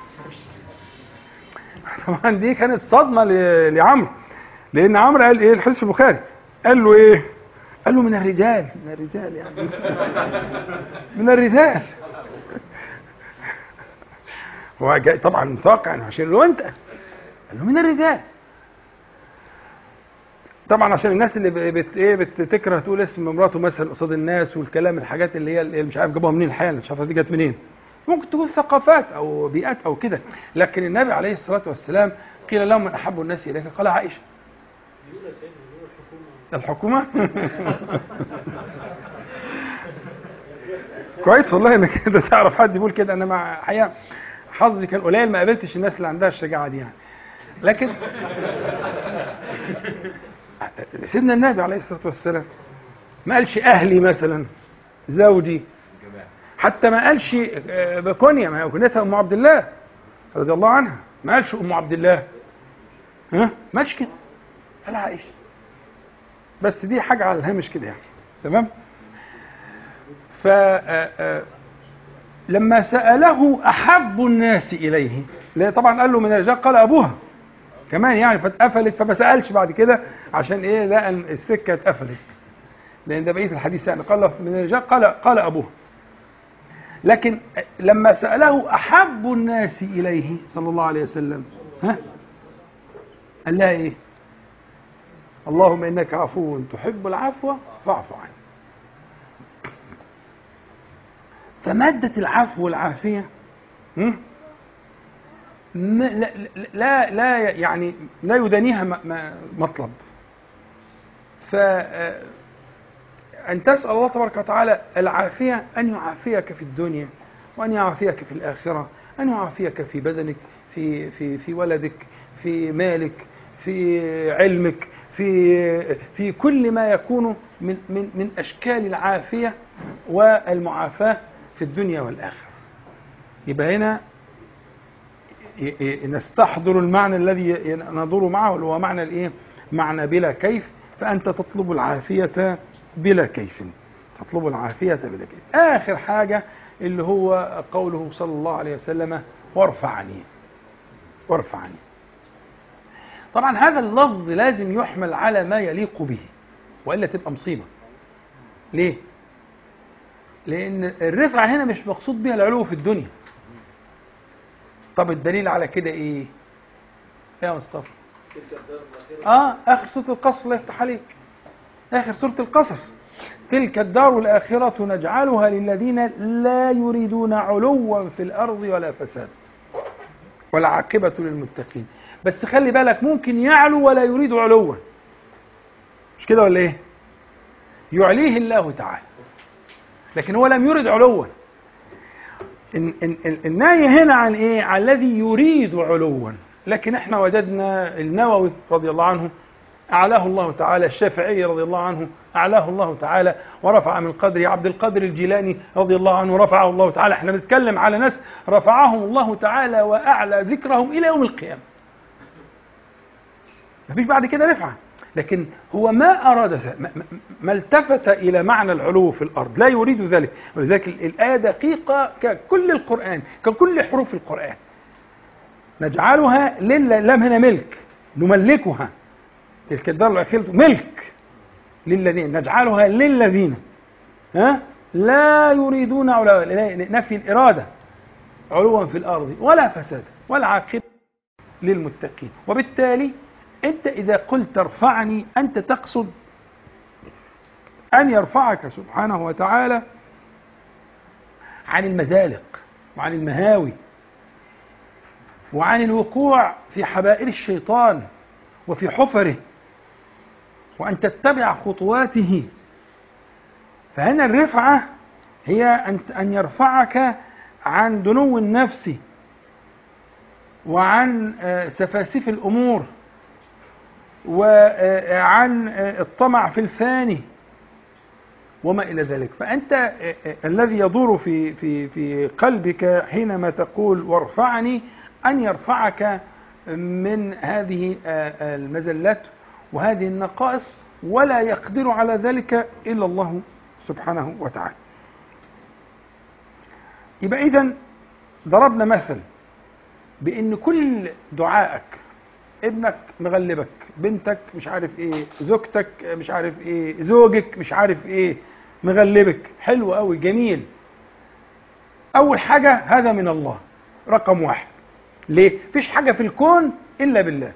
طبعا دي كانت صدمه ل- لعمرو لان عمرو قال ايه الحديث في البخاري قال له ايه قال له من الرجال من الرجال يعني من الرجال هو جاي طبعا متوقع انه عشان له انت قال له من الرجال طبعا عشان الناس اللي ب- بت ايه بتكره تقول اسم مراته مثلا قصاد الناس والكلام الحاجات اللي هي اللي مش عارف جابوها منين الحقيقه مش عارف دي جت منين ممكن تكون ثقافات او بيئات او كده لكن النبي عليه الصلاه والسلام قيل له من احب الناس اليك قال عائشه الحكومة كويس والله انك كده تعرف حد يقول كده انا مع حقيقة حظي كان قليل ما قابلتش الناس اللي عندها الشجاعة دي يعني لكن سيدنا النبي عليه الصلاة والسلام ما قالش أهلي مثلا زوجي حتى ما قالش آه، بكونيا ما هي كنيتها أم عبد الله رضي الله عنها ما قالش أم عبد الله ها ما قالش كده قال عائشة بس دي حاجة على الهامش كده يعني تمام ف آه، آه، لما سأله أحب الناس إليه لأن طبعا قال له من الرجال قال أبوها كمان يعني فاتقفلت فما سألش بعد كده عشان إيه لقى إن السكة اتقفلت لأن ده بقية الحديث يعني قال له من الرجال قال قال أبوها لكن لما سأله أحب الناس إليه صلى الله عليه وسلم ها قال لها إيه اللهم إنك عفو تحب العفو فاعف عني فمادة العفو والعافية هم؟ م- لا, لا لا يعني لا يدانيها م- م- مطلب ف آه، أن تسأل الله تبارك وتعالى العافية أن يعافيك في الدنيا وأن يعافيك في الآخرة أن يعافيك في بدنك في في في ولدك في مالك في علمك في في كل ما يكون من من من أشكال العافية والمعافاة في الدنيا والآخرة يبقى هنا ي- ي- نستحضر المعنى الذي ي- ندور معه اللي هو معنى الايه؟ معنى بلا كيف فأنت تطلب العافية بلا كيف تطلب العافية بلا كيف آخر حاجة اللي هو قوله صلى الله عليه وسلم وارفعني وارفعني طبعا هذا اللفظ لازم يحمل على ما يليق به وإلا تبقى مصيبة ليه؟ لأن الرفعة هنا مش مقصود بها العلو في الدنيا طب الدليل على كده ايه؟ إيه يا مصطفى؟ اه اخر سوره القصص الله يفتح عليك اخر سوره القصص تلك الدار الاخره نجعلها للذين لا يريدون علوا في الارض ولا فساد والعاقبه للمتقين بس خلي بالك ممكن يعلو ولا يريد علوا مش كده ولا ايه يعليه الله تعالى لكن هو لم يرد علوا إن إن إن النهي هنا عن ايه عن الذي يريد علوا لكن احنا وجدنا النووي رضي الله عنه أعلاه الله تعالى الشافعي رضي الله عنه أعلاه الله تعالى ورفع من قدره عبد القادر الجيلاني رضي الله عنه رفعه الله تعالى احنا بنتكلم على ناس رفعهم الله تعالى وأعلى ذكرهم إلى يوم القيامة مفيش بعد كده رفعة لكن هو ما أراد ذلك ما, ما- ما التفت إلى معنى العلو في الأرض لا يريد ذلك ولذلك ال- الآية دقيقة ككل القرآن ككل حروف القرآن نجعلها لله لم هنا ملك نملكها تلك الدار الأخيرة ملك للذين نجعلها للذين ها لا يريدون علوا نفي الإرادة علوا في الأرض ولا فساد والعاقبة للمتقين وبالتالي أنت إذا قلت ارفعني أنت تقصد أن يرفعك سبحانه وتعالى عن المزالق وعن المهاوي وعن الوقوع في حبائل الشيطان وفي حفره وأن تتبع خطواته فهنا الرفعة هي أن أن يرفعك عن دنو النفس وعن آه، سفاسف الأمور وعن الطمع في الفاني وما إلى ذلك فأنت آه، آه، الذي يدور في في في قلبك حينما تقول وارفعني أن يرفعك من هذه آه، آه، المزلات وهذه النقائص ولا يقدر على ذلك إلا الله سبحانه وتعالى يبقى إذا ضربنا مثل بأن كل دعائك ابنك مغلبك بنتك مش عارف ايه زوجتك مش عارف ايه زوجك مش عارف ايه مغلبك حلو قوي جميل اول حاجة هذا من الله رقم واحد ليه مفيش حاجة في الكون الا بالله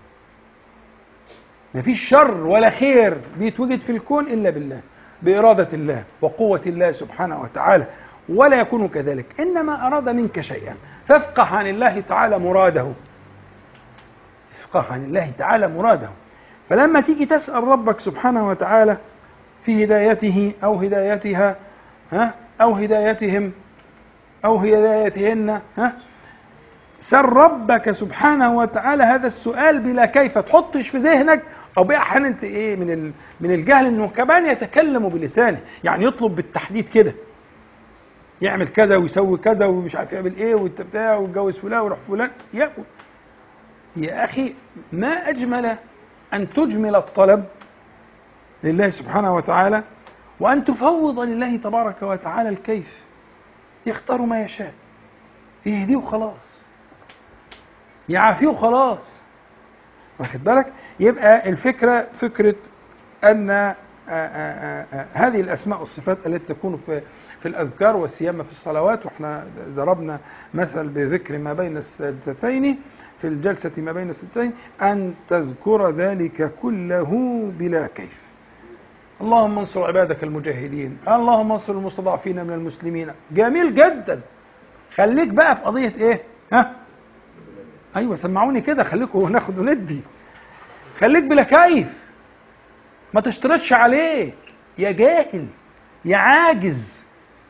مفيش شر ولا خير بيتوجد في الكون الا بالله بإرادة الله وقوة الله سبحانه وتعالى ولا يكون كذلك إنما أراد منك شيئا فافقه عن الله تعالى مراده افقه عن الله تعالى مراده فلما تيجي تسأل ربك سبحانه وتعالى في هدايته أو هدايتها ها أو هدايتهم أو هدايتهن ها سل ربك سبحانه وتعالى هذا السؤال بلا كيف تحطش في ذهنك او بقى احيانا انت ايه من ال- من الجهل انه كمان يتكلم بلسانه يعني يطلب بالتحديد كده يعمل كذا ويسوي كذا ومش عارف يعمل ايه وبتاع ويتجوز فلان ويروح فلان يا يا اخي ما اجمل ان تجمل الطلب لله سبحانه وتعالى وان تفوض لله تبارك وتعالى الكيف يختار ما يشاء يهديه وخلاص يعافيه وخلاص واخد بالك يبقى الفكرة فكرة أن آآ آآ آآ هذه الأسماء والصفات التي تكون في في الأذكار والسيما في الصلوات واحنا ضربنا مثل بذكر ما بين السجدتين في الجلسة ما بين السجدتين أن تذكر ذلك كله بلا كيف اللهم انصر عبادك المجاهدين اللهم انصر المستضعفين من المسلمين جميل جدا خليك بقى في قضية ايه ها ايوه سمعوني كده خليكم ناخد وندي خليك بلا كيف ما تشترطش عليه يا جاهل يا عاجز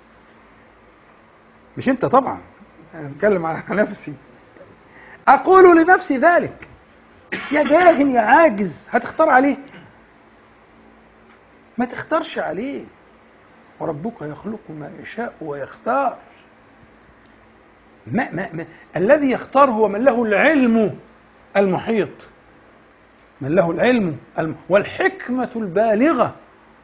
مش انت طبعا انا بتكلم على نفسي اقول لنفسي ذلك يا جاهل يا عاجز هتختار عليه ما تختارش عليه وربك يخلق ما يشاء ويختار ما ما ما الذي يختار هو من له العلم المحيط من له العلم الم والحكمة البالغة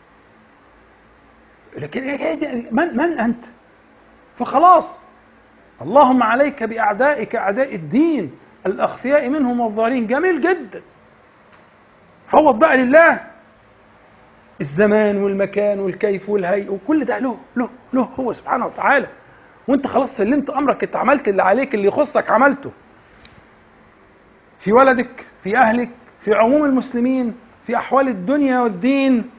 لكن من من أنت؟ فخلاص اللهم عليك بأعدائك أعداء الدين الأخفياء منهم والظالمين جميل جدا فوض بقى لله الزمان والمكان والكيف والهيئة وكل ده له له له هو سبحانه وتعالى وانت خلاص سلمت امرك انت عملت اللي عليك اللي يخصك عملته في ولدك في اهلك في عموم المسلمين في احوال الدنيا والدين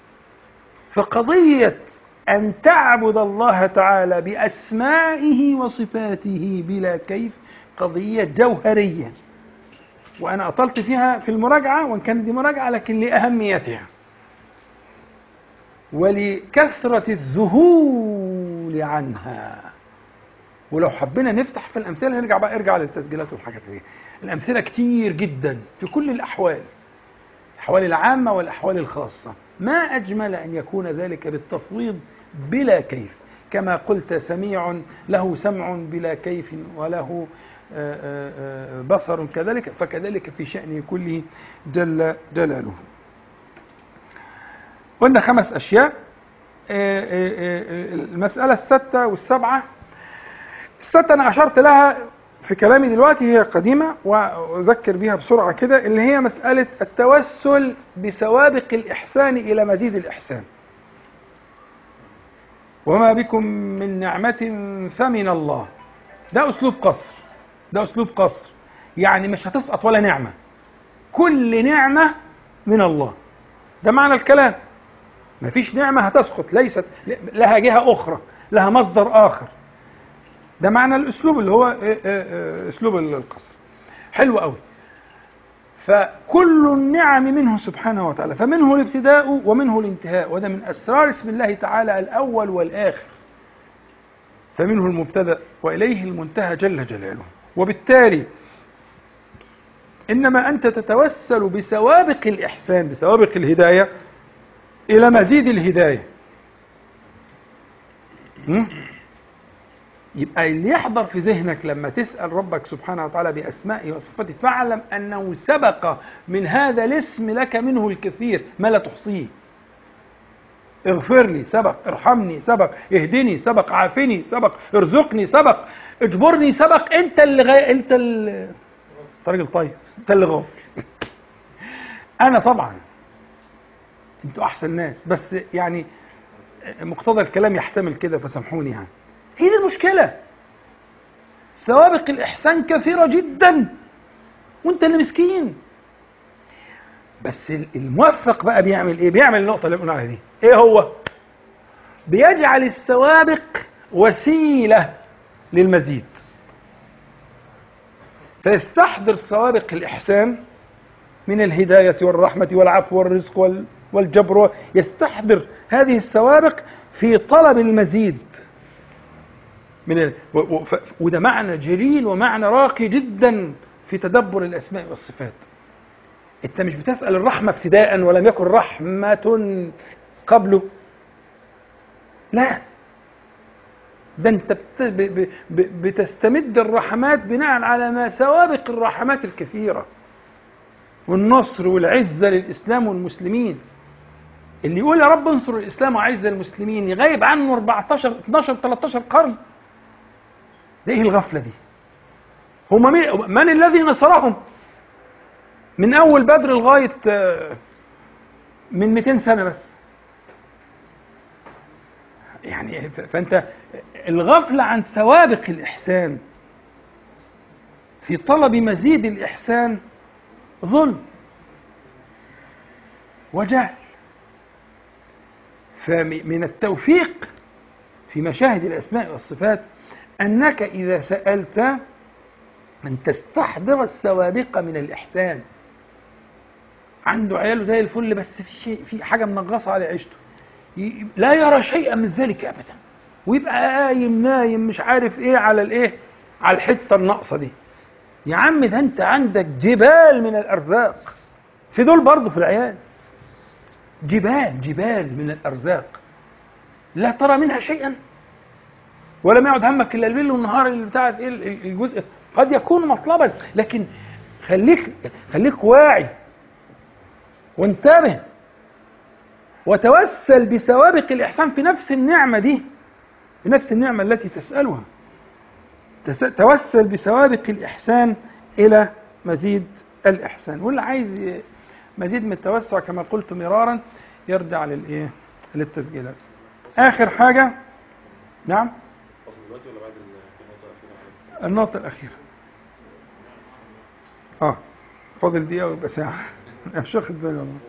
فقضيه ان تعبد الله تعالى باسمائه وصفاته بلا كيف قضيه جوهريه وانا اطلت فيها في المراجعه وان كانت دي مراجعه لكن لاهميتها ولكثره الذهول عنها ولو حبينا نفتح في الامثله نرجع بقى ارجع للتسجيلات والحاجات دي الامثله كتير جدا في كل الاحوال الأحوال العامة والأحوال الخاصة ما أجمل أن يكون ذلك بالتفويض بلا كيف كما قلت سميع له سمع بلا كيف وله آه، آه، آه، بصر كذلك فكذلك في شأنه كله جل جلاله قلنا خمس أشياء آه، آه، آه، المسألة الستة والسبعة الستة أنا أشرت لها في كلامي دلوقتي هي قديمة وأذكر بها بسرعة كده اللي هي مسألة التوسل بسوابق الإحسان إلى مزيد الإحسان وما بكم من نعمة فمن الله ده أسلوب قصر ده أسلوب قصر يعني مش هتسقط ولا نعمة كل نعمة من الله ده معنى الكلام مفيش نعمة هتسقط ليست لها جهة أخرى لها مصدر آخر ده معنى الأسلوب اللي هو آه، آه، آه، أسلوب القصر حلو قوي فكل النعم منه سبحانه وتعالى فمنه الابتداء ومنه الانتهاء وده من أسرار اسم الله تعالى الأول والآخر فمنه المبتدأ وإليه المنتهى جل جلاله وبالتالي إنما أنت تتوسل بسوابق الإحسان بسوابق الهداية إلى مزيد الهداية م? يبقى اللي يحضر في ذهنك لما تسأل ربك سبحانه وتعالى بأسمائه وصفاته فاعلم أنه سبق من هذا الاسم لك منه الكثير ما لا تحصيه اغفر لي سبق ارحمني سبق اهدني سبق عافني سبق ارزقني سبق اجبرني سبق انت اللي غي... انت اللي انت راجل طيب انت اللي غافل انا طبعا انتوا احسن ناس بس يعني مقتضى الكلام يحتمل كده فسامحوني يعني هي دي المشكله سوابق الاحسان كثيره جدا وانت اللي مسكين بس الموفق بقى بيعمل ايه بيعمل النقطه اللي قلنا عليها دي ايه هو بيجعل السوابق وسيله للمزيد فيستحضر سوابق الاحسان من الهدايه والرحمه والعفو والرزق وال والجبر يستحضر هذه السوابق في طلب المزيد من ال... و... و... ف... وده معنى جليل ومعنى راقي جدا في تدبر الاسماء والصفات انت مش بتسال الرحمه ابتداء ولم يكن رحمه قبله لا ده انت بت... ب... ب... ب... بتستمد الرحمات بناء على ما سوابق الرحمات الكثيره والنصر والعزه للاسلام والمسلمين اللي يقول يا رب انصر الاسلام وعز المسلمين يغيب عنه 14 12 13 قرن ده ايه الغفله دي هم مين, من الذي نصرهم من اول بدر لغايه من 200 سنه بس يعني فانت الغفله عن سوابق الاحسان في طلب مزيد الاحسان ظلم وجهل فمن التوفيق في مشاهد الاسماء والصفات انك اذا سالت ان تستحضر السوابق من الاحسان عنده عياله زي الفل بس في شيء في حاجه منغصه على عيشته لا يرى شيئا من ذلك ابدا ويبقى قايم نايم مش عارف ايه على الايه على الحته الناقصه دي يا عم ده انت عندك جبال من الارزاق في دول برضه في العيال جبال جبال من الارزاق لا ترى منها شيئا ولم يعد همك الا الليل والنهار اللي بتاع ايه الجزء قد يكون مطلبا لكن خليك خليك واعي وانتبه وتوسل بسوابق الاحسان في نفس النعمه دي في نفس النعمه التي تسالها توسل بسوابق الاحسان الى مزيد الاحسان واللي عايز مزيد من التوسع كما قلت مرارا يرجع للايه للتسجيلات اخر حاجه نعم النقطة الأخيرة اه فاضل دقيقة ويبقى ساعة مش واخد بالي والله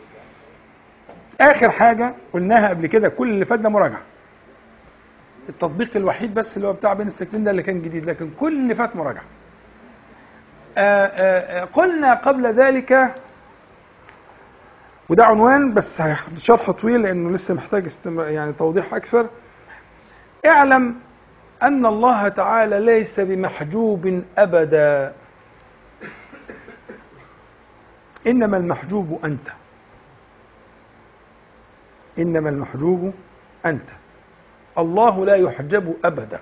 آخر حاجة قلناها قبل كده كل اللي فات ده مراجعة التطبيق الوحيد بس اللي هو بتاع بين السكتين ده اللي كان جديد لكن كل اللي فات مراجعة آآ آآ قلنا قبل ذلك وده عنوان بس هياخد شرح طويل لانه لسه محتاج استم... يعني توضيح اكثر اعلم ان الله تعالى ليس بمحجوب ابدا إنما المحجوب أنت إنما المحجوب أنت الله لا يحجب أبدا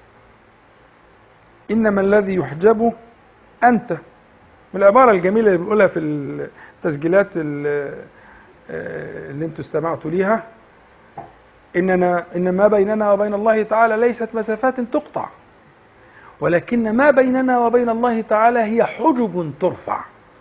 إنما الذي يحجب أنت والعبارة الجميلة اللي بنقولها في التسجيلات ال- آه، اللي انتوا استمعتوا ليها إننا إن ما بيننا وبين الله تعالى ليست مسافات تقطع ولكن ما بيننا وبين الله تعالى هي حجب ترفع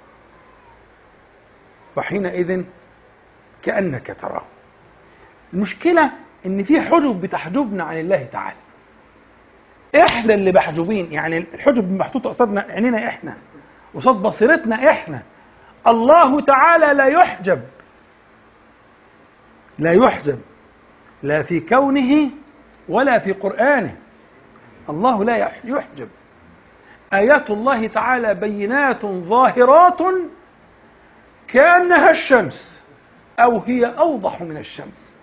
فحينئذ كأنك تراه المشكلة إن في حجب بتحجبنا عن الله تعالى إحنا اللي محجوبين يعني الحجب محطوطة قصادنا عينينا إحنا قصاد بصيرتنا إحنا الله تعالى لا يحجب لا يحجب لا في كونه ولا في قرآنه الله لا يح- يحجب آيات الله تعالى بينات ظاهرات كأنها الشمس أو هي أوضح من الشمس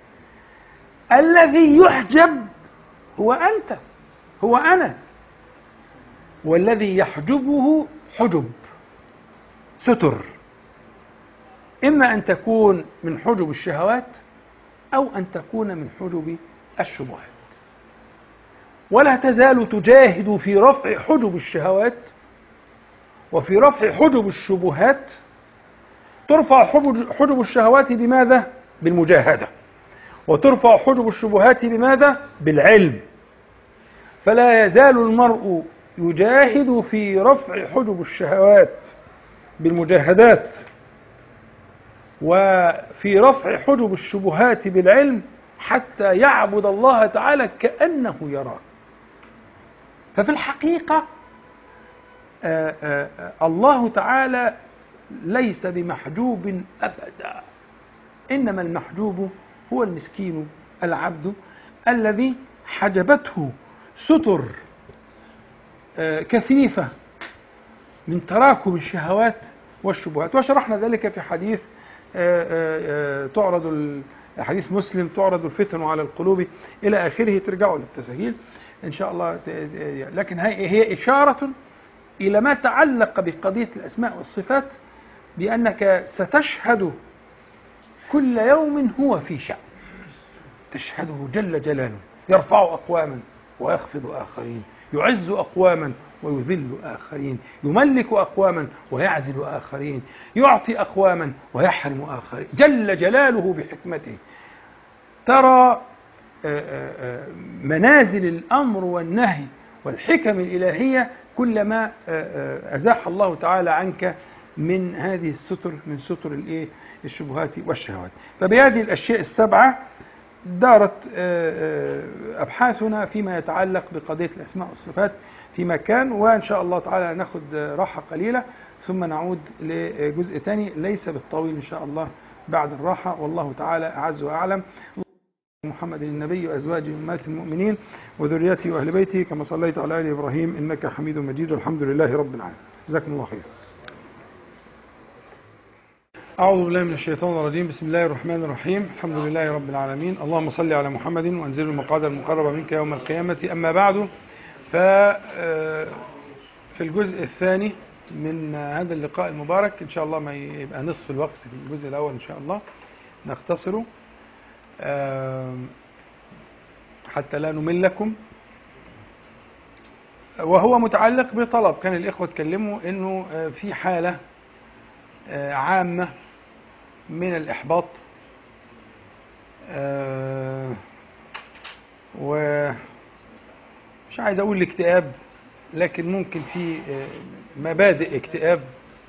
الذي يحجب هو أنت هو أنا والذي يحجبه حجب ستر إما أن تكون من حجب الشهوات أو أن تكون من حجب الشبهات ولا تزال تجاهد في رفع حجب الشهوات وفي رفع حجب الشبهات ترفع حجب حجب الشهوات بماذا؟ بالمجاهدة وترفع حجب الشبهات بماذا؟ بالعلم فلا يزال المرء يجاهد في رفع حجب الشهوات بالمجاهدات وفي رفع حجب الشبهات بالعلم حتى يعبد الله تعالى كأنه يراه ففي الحقيقة آه، آه، آه، الله تعالى ليس بمحجوب أبدا إنما المحجوب هو المسكين العبد الذي حجبته ستر آه، كثيفة من تراكم الشهوات والشبهات وشرحنا ذلك في حديث آه، آه، آه، تعرض ال- حديث مسلم تعرض الفتن على القلوب إلى آخره ترجعوا للتسجيل إن شاء الله ت- ت- لكن هي هي إشارة إلى ما تعلق بقضية الأسماء والصفات بأنك ستشهد كل يوم هو في شأن تشهده جل جلاله يرفع أقواما ويخفض آخرين يعز أقواما ويذل آخرين يملك أقواما ويعزل آخرين يعطي أقواما ويحرم آخرين جل جلاله بحكمته ترى آه، آه، آه، منازل الأمر والنهي والحكم الإلهية كلما آه، آه، أزاح الله تعالى عنك من هذه الستر من ستر الايه الشبهات والشهوات فبهذه الاشياء السبعه دارت آه، آه، ابحاثنا فيما يتعلق بقضيه الاسماء والصفات في مكان وان شاء الله تعالى ناخذ آه، راحه قليله ثم نعود لجزء ثاني ليس بالطويل ان شاء الله بعد الراحه والله تعالى اعز واعلم محمد النبي وازواجه امهات المؤمنين وذريته واهل بيته كما صليت على ال ابراهيم انك حميد مجيد والحمد لله رب العالمين جزاكم الله خير أعوذ بالله من الشيطان الرجيم بسم الله الرحمن الرحيم الحمد لله رب العالمين اللهم صل على محمد وانزل المقعد المقرب منك يوم القيامة أما بعد ف آه، في الجزء الثاني من هذا اللقاء المبارك إن شاء الله ما يبقى نصف الوقت في الجزء الأول إن شاء الله نختصره آه، حتى لا نملكم وهو متعلق بطلب كان الإخوة اتكلموا إنه آه، في حالة آه، عامة من الإحباط آه، ومش عايز أقول الاكتئاب لكن ممكن في آه، مبادئ اكتئاب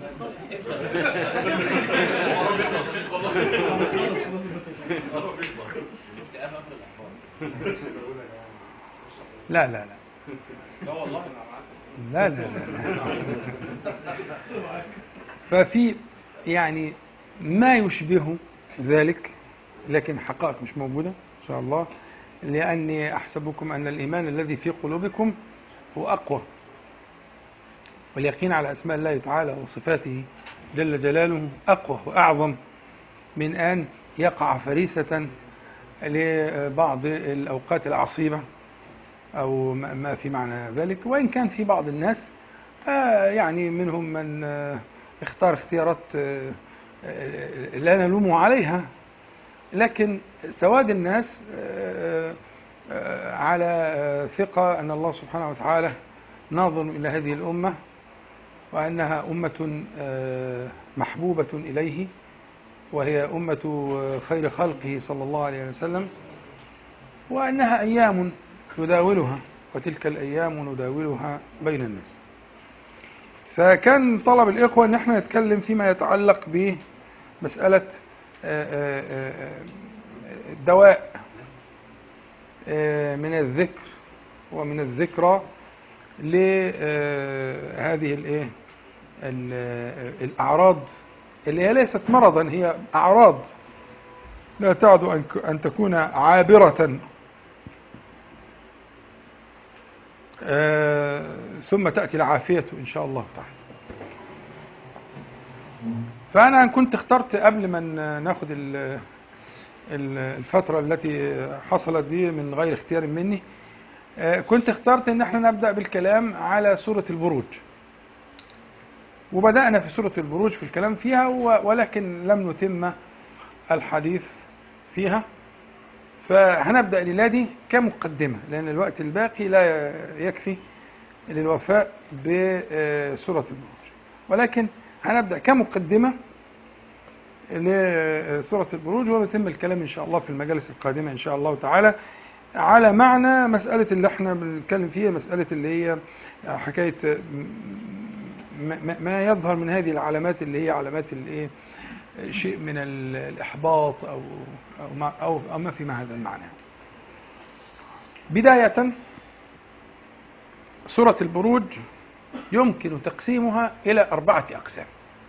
لا لا لا لا لا لا, لا. ففي يعني ما يشبه ذلك لكن حقائق مش موجودة إن شاء الله لأني أحسبكم أن الإيمان الذي في قلوبكم هو أقوى واليقين على أسماء الله تعالى وصفاته جل جلاله أقوى وأعظم من أن يقع فريسة لبعض الأوقات العصيبة أو ما ما في معنى ذلك وإن كان في بعض الناس آه، يعني منهم من آه، اختار اختيارات آه، آه، لا نلومه عليها لكن سواد الناس آه، آه، على آه، ثقة أن الله سبحانه وتعالى ناظر إلى هذه الأمة وأنها أمة آه، محبوبة إليه وهي أمة آه، خير خلقه صلى الله عليه وسلم وأنها أيام نداولها وتلك الأيام نداولها بين الناس فكان طلب الإخوة أن احنا نتكلم فيما يتعلق بمسألة آه، آه، آه، الدواء آه، من الذكر ومن الذكرى لهذه الايه ال- آه، الاعراض اللي هي ليست مرضا هي اعراض لا تعد ان ك- ان تكون عابره آه، ثم تاتي العافيه ان شاء الله تعالى فانا كنت اخترت قبل ما ن- ناخد ال- ال- الفتره التي حصلت دي من غير اختيار مني آه، كنت اخترت ان احنا نبدا بالكلام على سوره البروج وبدانا في سوره البروج في الكلام فيها و- ولكن لم نتم الحديث فيها فهنبدا الليله دي كمقدمه لان الوقت الباقي لا يكفي للوفاء بسوره البروج ولكن هنبدا كمقدمه لسوره البروج ونتم الكلام ان شاء الله في المجالس القادمه ان شاء الله تعالى على معنى مسألة اللي احنا بنتكلم فيها مسألة اللي هي حكاية ما- ما- ما يظهر من هذه العلامات اللي هي علامات الايه شيء من ال- الإحباط أو أو ما, أو, أو ما في ما هذا المعنى بداية سورة البروج يمكن تقسيمها إلى أربعة أقسام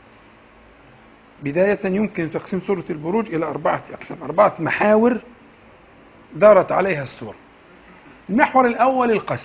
بداية يمكن تقسيم سورة البروج إلى أربعة أقسام أربعة محاور دارت عليها السورة المحور الأول القسم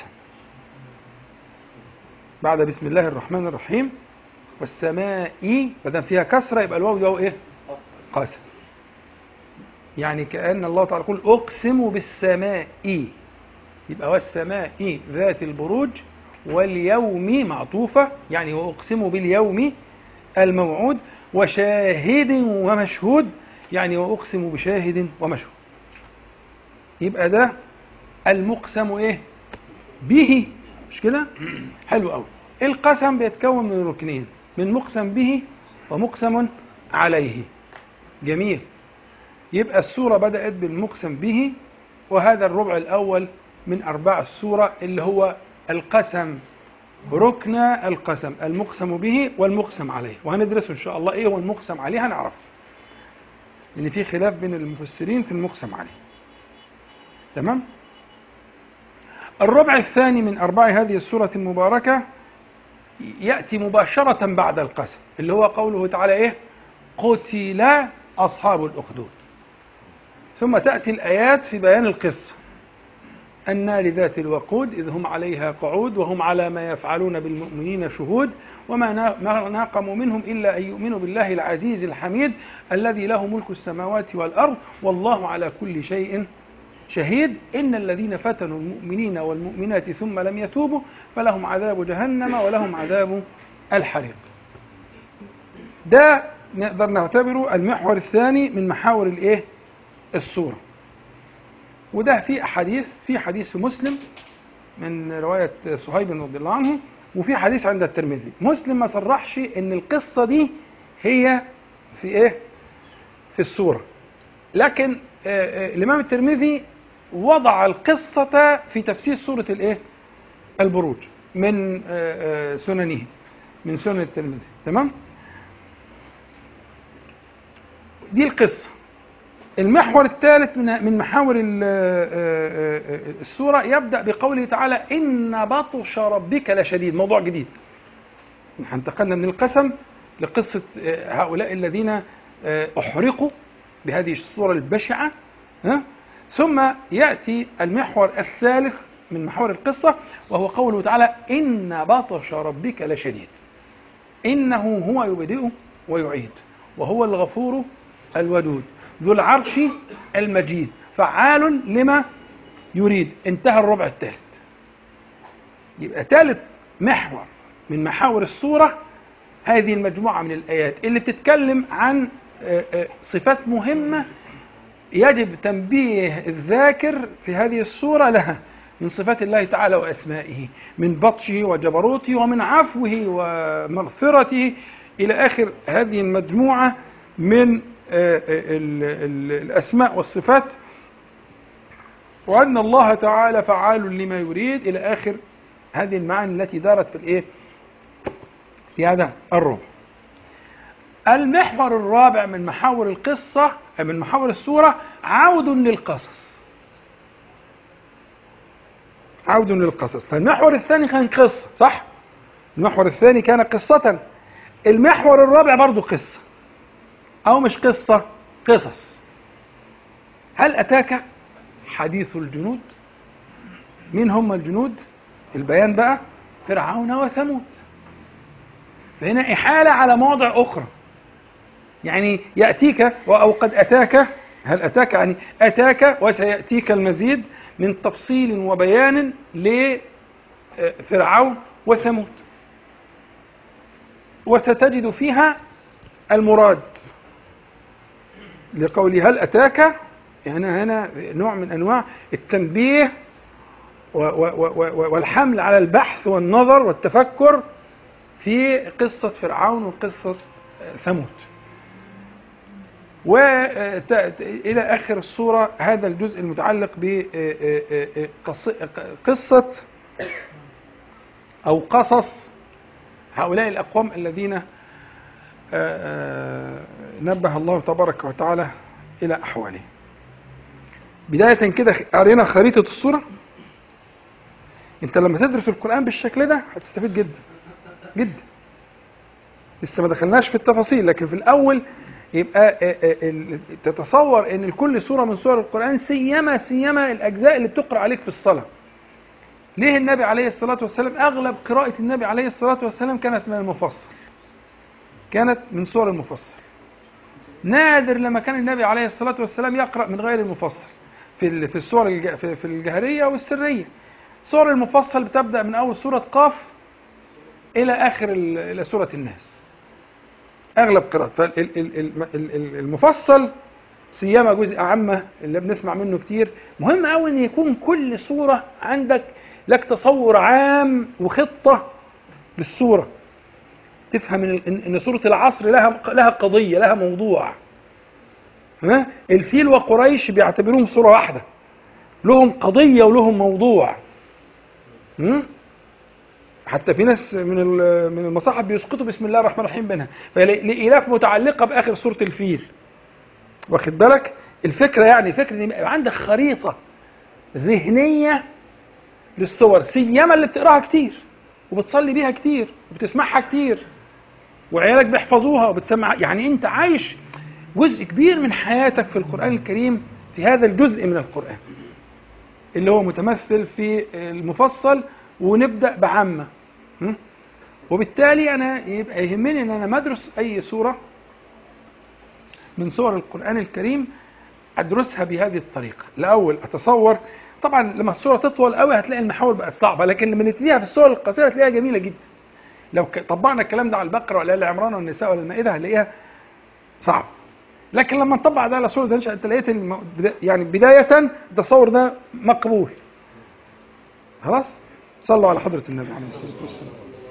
بعد بسم الله الرحمن الرحيم والسماء ما دام فيها كسرة يبقى الواو ده إيه؟ قسم يعني كأن الله تعالى يقول أقسم بالسماء يبقى والسماء ذات البروج واليوم معطوفة يعني وأقسم باليوم الموعود وشاهد ومشهود يعني وأقسم بشاهد ومشهود يبقى ده المقسم ايه به مش كده حلو قوي القسم بيتكون من ركنين من مقسم به ومقسم عليه جميل يبقى السورة بدأت بالمقسم به وهذا الربع الأول من أرباع السورة اللي هو القسم ركن القسم المقسم به والمقسم عليه وهندرسه إن شاء الله إيه هو المقسم عليه هنعرف إن في خلاف بين المفسرين في المقسم عليه تمام الربع الثاني من أرباع هذه السورة المباركة يأتي مباشرة بعد القسم اللي هو قوله تعالى إيه قتل أصحاب الأخدود ثم تأتي الآيات في بيان القصة النار ذات الوقود إذ هم عليها قعود وهم على ما يفعلون بالمؤمنين شهود وما نا- ما ناقموا منهم إلا أن يؤمنوا بالله العزيز الحميد الذي له ملك السماوات والأرض والله على كل شيء شهيد إن الذين فتنوا المؤمنين والمؤمنات ثم لم يتوبوا فلهم عذاب جهنم ولهم عذاب الحريق ده نقدر نعتبره المحور الثاني من محاور الايه السورة وده في أحاديث في حديث في مسلم من رواية صهيب رضي الله عنه وفي حديث عند الترمذي مسلم ما صرحش ان القصة دي هي في ايه في السورة لكن آه، آه، الإمام الترمذي وضع القصة في تفسير سورة الإيه؟ البروج من آه، آه، سننه من سنن الترمذي تمام؟ دي القصة المحور الثالث من من محاور ال- آه، آه، آه، السورة يبدأ بقوله تعالى إن بطش ربك لشديد موضوع جديد احنا انتقلنا من القسم لقصة آه، هؤلاء الذين آه، أحرقوا بهذه الصورة البشعة ها؟ ثم يأتي المحور الثالث من محور القصة وهو قوله تعالى إن بطش ربك لشديد إنه هو يبدئ ويعيد وهو الغفور الودود ذو العرش المجيد فعال لما يريد انتهى الربع الثالث يبقى ثالث محور من محاور السورة هذه المجموعة من الآيات اللي بتتكلم عن آه، آه، صفات مهمة يجب تنبيه الذاكر في هذه السورة لها من صفات الله تعالى وأسمائه من بطشه وجبروته ومن عفوه ومغفرته إلى آخر هذه المجموعة من آه، آه، ال- ال- الأسماء والصفات وأن الله تعالى فعال لما يريد إلى آخر هذه المعاني التي دارت في الإيه؟ في هذا الربع. المحور الرابع من محاور القصة من محاور السورة عود للقصص. عود للقصص، فالمحور الثاني كان قصة صح؟ المحور الثاني كان قصة. المحور الرابع برضه قصة. أو مش قصة قصص. هل أتاك حديث الجنود؟ مين هم الجنود؟ البيان بقى فرعون وثمود. فهنا إحالة على مواضع أخرى. يعني يأتيك أو قد أتاك هل أتاك يعني أتاك وسيأتيك المزيد من تفصيل وبيان لفرعون وثمود وستجد فيها المراد لقوله هل أتاك يعني هنا نوع من أنواع التنبيه و- و- و- و- والحمل على البحث والنظر والتفكر في قصة فرعون وقصة ثمود وإلى آخر الصورة هذا الجزء المتعلق بقصة أو قصص هؤلاء الأقوام الذين آه، آه، نبه الله تبارك وتعالى إلى أحوالهم بداية كده قرينا خريطة الصورة انت لما تدرس القرآن بالشكل ده هتستفيد جدا جدا لسه ما دخلناش في التفاصيل لكن في الأول يبقى آه، آه، ال- تتصور ان كل سورة من سور القرآن سيما سيما الأجزاء اللي بتقرأ عليك في الصلاة ليه النبي عليه الصلاة والسلام أغلب قراءة النبي عليه الصلاة والسلام كانت من المفصل كانت من سور المفصل نادر لما كان النبي عليه الصلاة والسلام يقرأ من غير المفصل في ال- في السور الج- في في الجهرية والسرية سور المفصل بتبدأ من أول سورة قاف إلى آخر ال- إلى سورة الناس أغلب قراءات فالمفصل سيما جزء عامة اللي بنسمع منه كتير مهم قوي ان يكون كل صورة عندك لك تصور عام وخطة للصورة تفهم ان ان إن سورة العصر لها لها قضية لها موضوع ها الفيل وقريش بيعتبروهم صورة واحدة لهم قضية ولهم موضوع م? حتى في ناس من ال- من المصاحف بيسقطوا بسم الله الرحمن الرحيم بينها فلإلاف متعلقة بآخر سورة الفيل واخد بالك الفكرة يعني فكرة ان يبقى عندك خريطة ذهنية للصور سيما اللي بتقراها كتير وبتصلي بيها كتير وبتسمعها كتير وعيالك بيحفظوها وبتسمع يعني انت عايش جزء كبير من حياتك في القرآن الكريم في هذا الجزء من القرآن اللي هو متمثل في المفصل ونبدأ بعامة م? وبالتالي أنا يبقى يهمني أن أنا ما أدرس أي سورة من سور القرآن الكريم أدرسها بهذه الطريقة الأول أتصور طبعا لما السورة تطول قوي هتلاقي المحاور بقت صعبة لكن لما نبتديها في السور القصيرة هتلاقيها جميلة جدا لو ك- طبقنا الكلام ده على البقرة ولا آل عمران والنساء ولا المائدة هنلاقيها صعب لكن لما نطبق ده على سورة زنشأ انت لقيت الم... بدا- يعني بداية التصور ده مقبول خلاص صلوا على حضرة النبي عليه الصلاة والسلام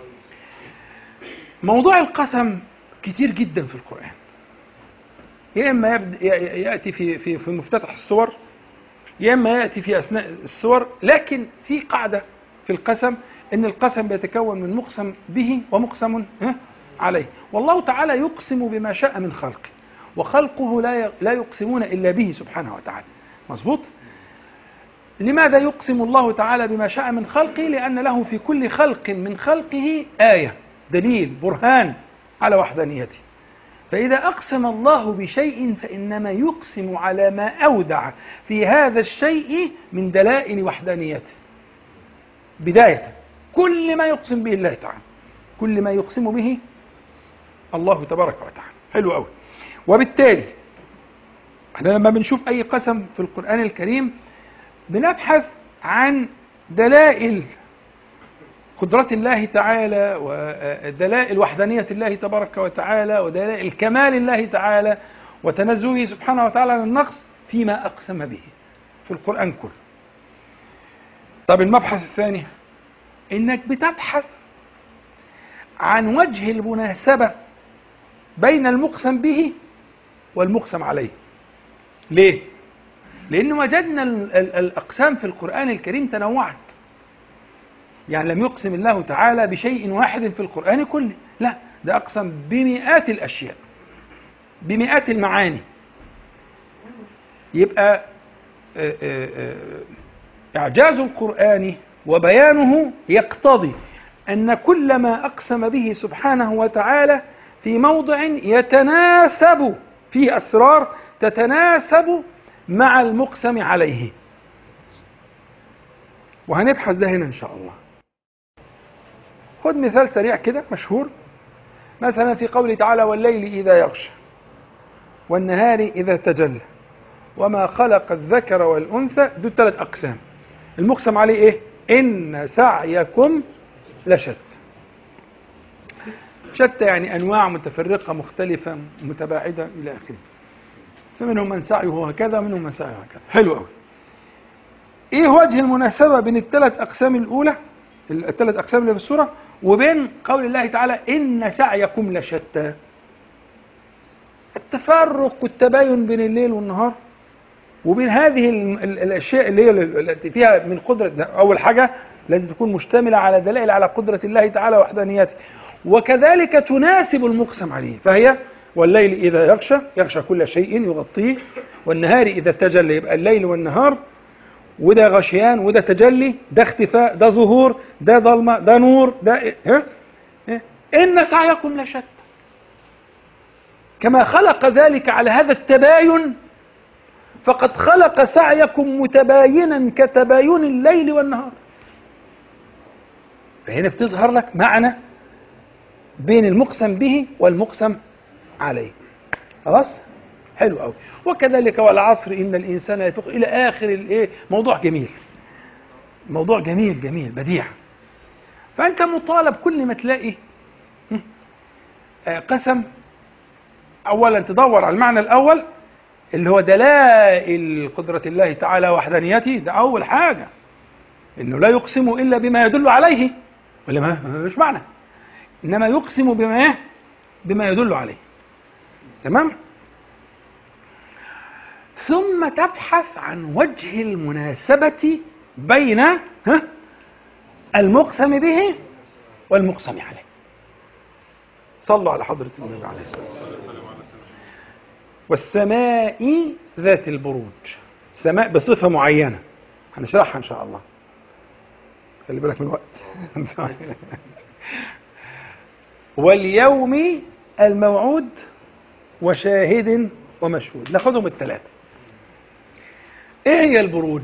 موضوع القسم كتير جدا في القرآن يا إما يبدأ ي- يأتي في في في مفتتح السور يا إما يأتي في أثناء السور لكن في قاعدة في القسم إن القسم بيتكون من مقسم به ومقسم ها، عليه والله تعالى يقسم بما شاء من خلقه وخلقه لا ي- لا يقسمون إلا به سبحانه وتعالى مظبوط لماذا يقسم الله تعالى بما شاء من خلقه لأن له في كل خلق من خلقه آية دليل برهان على وحدانيته فإذا أقسم الله بشيء فإنما يقسم على ما أودع في هذا الشيء من دلائل وحدانيته بداية كل ما يقسم به الله تعالى كل ما يقسم به الله تبارك وتعالى حلو قوي وبالتالي احنا لما بنشوف أي قسم في القرآن الكريم بنبحث عن دلائل قدرة الله تعالى ودلائل وحدانية الله تبارك وتعالى ودلائل كمال الله تعالى وتنزهه سبحانه وتعالى عن النقص فيما أقسم به في القرآن كله طب المبحث الثاني إنك بتبحث عن وجه المناسبة بين المقسم به والمقسم عليه ليه؟ لأن وجدنا ال- ال- الأقسام في القرآن الكريم تنوعت يعني لم يقسم الله تعالى بشيء واحد في القرآن كله لا ده أقسم بمئات الأشياء بمئات المعاني يبقى آه، آه، آه، إعجاز القرآن وبيانه يقتضي أن كل ما أقسم به سبحانه وتعالى في موضع يتناسب فيه أسرار تتناسب مع المقسم عليه وهنبحث ده هنا إن شاء الله خد مثال سريع كده مشهور مثلا في قوله تعالى والليل إذا يغشى والنهار إذا تجلى وما خلق الذكر والأنثى ذو ثلاث أقسام المقسم عليه إيه؟ إن سعيكم لشتى شتى يعني أنواع متفرقة مختلفة متباعدة إلى آخره فمنهم من سعيه هكذا ومنهم من سعيه هكذا حلو قوي ايه وجه المناسبة بين الثلاث اقسام الاولى الثلاث اقسام اللي في السورة وبين قول الله تعالى ان سعيكم لشتى التفرق والتباين بين الليل والنهار وبين هذه ال- ال- الاشياء اللي هي ال- التي فيها من قدرة اول حاجة لازم تكون مشتملة على دلائل على قدرة الله تعالى وحدانيته وكذلك تناسب المقسم عليه فهي والليل إذا يغشى يغشى كل شيء يغطيه والنهار إذا تجلى يبقى الليل والنهار وده غشيان وده تجلي ده اختفاء ده ظهور ده ظلمة ده نور ده إيه؟ ها؟ إيه؟ إن سعيكم لشتى كما خلق ذلك على هذا التباين فقد خلق سعيكم متباينا كتباين الليل والنهار فهنا بتظهر لك معنى بين المقسم به والمقسم عليه خلاص حلو قوي وكذلك والعصر ان الانسان يفق الى اخر الايه موضوع جميل موضوع جميل جميل بديع فانت مطالب كل ما تلاقي هم، آه، قسم اولا تدور على المعنى الاول اللي هو دلائل قدرة الله تعالى وحدانيته ده أول حاجة إنه لا يقسم إلا بما يدل عليه ولا ما مش معنى إنما يقسم بما إيه؟ بما يدل عليه تمام ثم تبحث عن وجه المناسبة بين ها المقسم به والمقسم عليه صلوا على حضرة النبي عليه الصلاة والسلام والسماء ذات البروج سماء بصفة معينة هنشرحها إن شاء الله خلي بالك من الوقت واليوم الموعود وشاهد ومشهود ناخدهم الثلاثة ايه هي البروج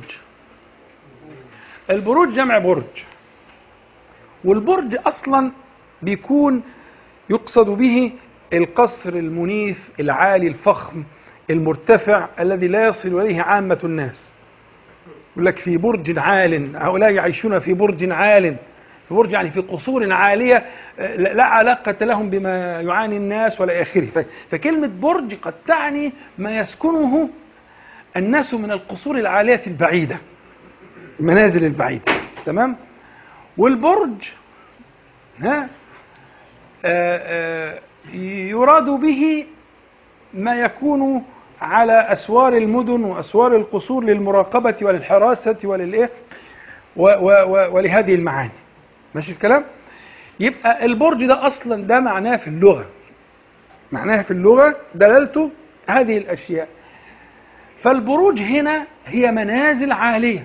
البروج جمع برج والبرج اصلا بيكون يقصد به القصر المنيف العالي الفخم المرتفع الذي لا يصل اليه عامه الناس يقول لك في برج عال هؤلاء يعيشون في برج عال في برج يعني في قصور عاليه آه، لا لا علاقه لهم بما يعاني الناس ولا اخره ف- فكلمه برج قد تعني ما يسكنه الناس من القصور العاليه البعيده المنازل البعيده تمام والبرج ها آه، آه، يراد به ما يكون على اسوار المدن واسوار القصور للمراقبه وللحراسه وللايه و- و- و- ولهذه المعاني ماشي الكلام يبقى البرج ده اصلا ده معناه في اللغه معناها في اللغه دلالته هذه الاشياء فالبروج هنا هي منازل عاليه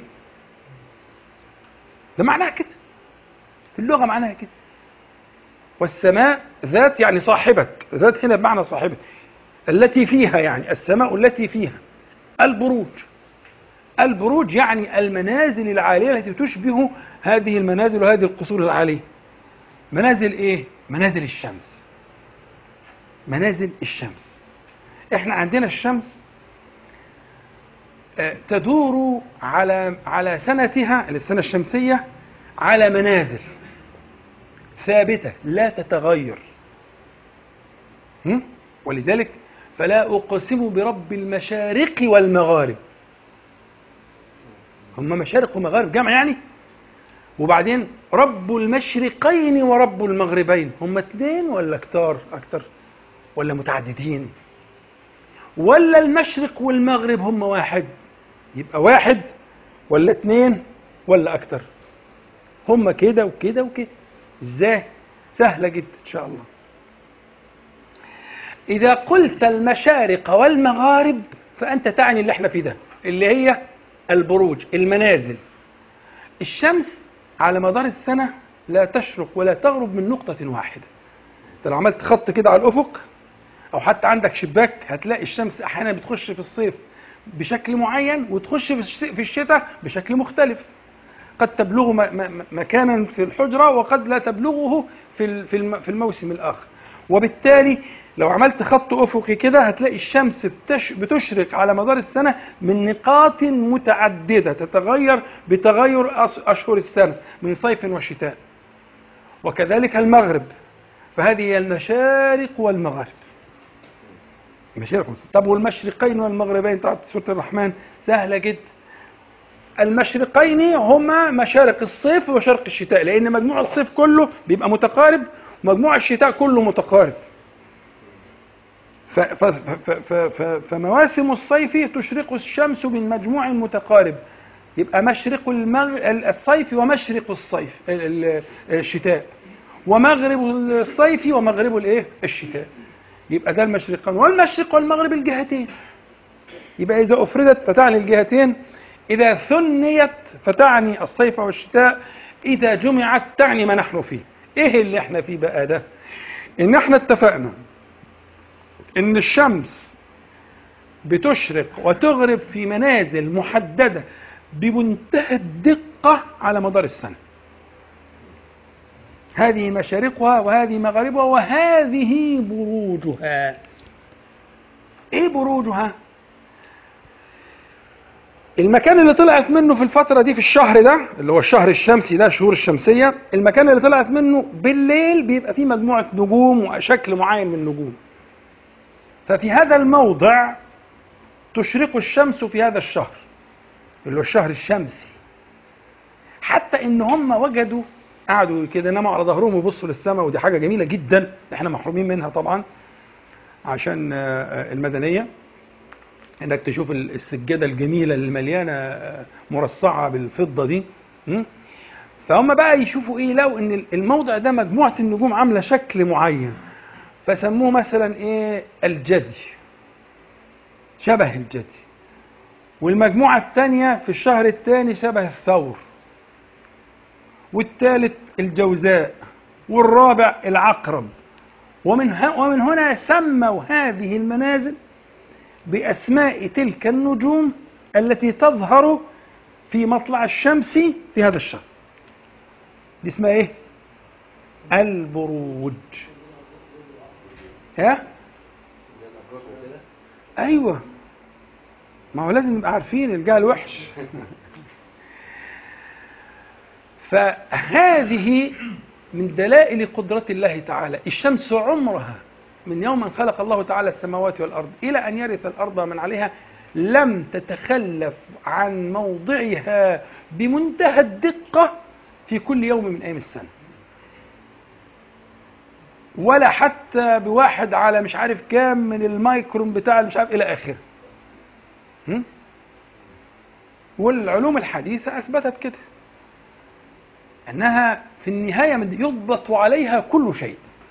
ده معناها كده في اللغه معناها كده والسماء ذات يعني صاحبة ذات هنا بمعنى صاحبة التي فيها يعني السماء التي فيها البروج البروج يعني المنازل العالية التي تشبه هذه المنازل وهذه القصور العالية منازل ايه؟ منازل الشمس منازل الشمس احنا عندنا الشمس آه، تدور على على سنتها السنة الشمسية على منازل ثابتة لا تتغير هم؟ ولذلك فلا أقسم برب المشارق والمغارب هم مشارق ومغارب جمع يعني وبعدين رب المشرقين ورب المغربين هم اثنين ولا كتار أكتر ولا متعددين ولا المشرق والمغرب هم واحد يبقى واحد ولا اتنين ولا أكتر هم كده وكده وكده ازاي سهلة جدا إن شاء الله إذا قلت المشارق والمغارب فأنت تعني اللي احنا فيه ده اللي هي البروج المنازل الشمس على مدار السنة لا تشرق ولا تغرب من نقطة واحدة انت لو عملت خط كده على الأفق أو حتى عندك شباك هتلاقي الشمس أحيانا بتخش في الصيف بشكل معين وتخش في الش- في الشتاء بشكل مختلف قد تبلغ م- م- مكانا في الحجرة وقد لا تبلغه في ال- في الم- في الموسم الآخر وبالتالي لو عملت خط أفقي كده هتلاقي الشمس بتش بتشرق على مدار السنة من نقاط متعددة تتغير بتغير أش- أشهر السنة من صيف وشتاء وكذلك المغرب فهذه هي المشارق والمغارب مشارق طب والمشرقين والمغربين بتاعت سورة الرحمن سهلة جدا المشرقين هما مشارق الصيف ومشارق الشتاء لأن مجموع الصيف كله بيبقى متقارب ومجموع الشتاء كله متقارب ف- ف- ف- ف- ف- فمواسم الصيف تشرق الشمس من مجموع متقارب يبقى مشرق المغ... الصيف ومشرق الصيف ال- ال- الشتاء ومغرب الصيف ومغرب الايه الشتاء يبقى ده المشرقان والمشرق والمغرب الجهتين يبقى إذا أفردت فتعني الجهتين إذا ثنيت فتعني الصيف والشتاء إذا جمعت تعني ما نحن فيه إيه اللي احنا فيه بقى ده إن احنا اتفقنا إن الشمس بتشرق وتغرب في منازل محددة بمنتهى الدقة على مدار السنة هذه مشارقها وهذه مغاربها وهذه بروجها ايه بروجها المكان اللي طلعت منه في الفترة دي في الشهر ده اللي هو الشهر الشمسي ده الشهور الشمسية المكان اللي طلعت منه بالليل بيبقى فيه مجموعة نجوم وشكل معين من النجوم ففي هذا الموضع تشرق الشمس في هذا الشهر اللي هو الشهر الشمسي حتى ان هم وجدوا قعدوا كده ناموا على ظهرهم ويبصوا للسماء ودي حاجه جميله جدا احنا محرومين منها طبعا عشان آه، آه، المدنيه انك تشوف ال- السجاده الجميله اللي مليانه آه، مرصعه بالفضه دي م? فهم بقى يشوفوا ايه لو ان الموضع ده مجموعه النجوم عامله شكل معين فسموه مثلا ايه الجدي شبه الجدي والمجموعه الثانيه في الشهر الثاني شبه الثور والثالث الجوزاء والرابع العقرب ومن, ه... ومن هنا سموا هذه المنازل بأسماء تلك النجوم التي تظهر في مطلع الشمس في هذا الشهر دي اسمها ايه البروج ها ايوه ما هو لازم نبقى عارفين الجهل وحش فهذه من دلائل قدرة الله تعالى الشمس عمرها من يوم أن خلق الله تعالى السماوات والأرض إلى أن يرث الأرض من عليها لم تتخلف عن موضعها بمنتهى الدقة في كل يوم من أيام السنة ولا حتى بواحد على مش عارف كام من المايكرون بتاع مش عارف إلى آخره م? والعلوم الحديثة أثبتت كده أنها في النهاية من- يضبط عليها كل شيء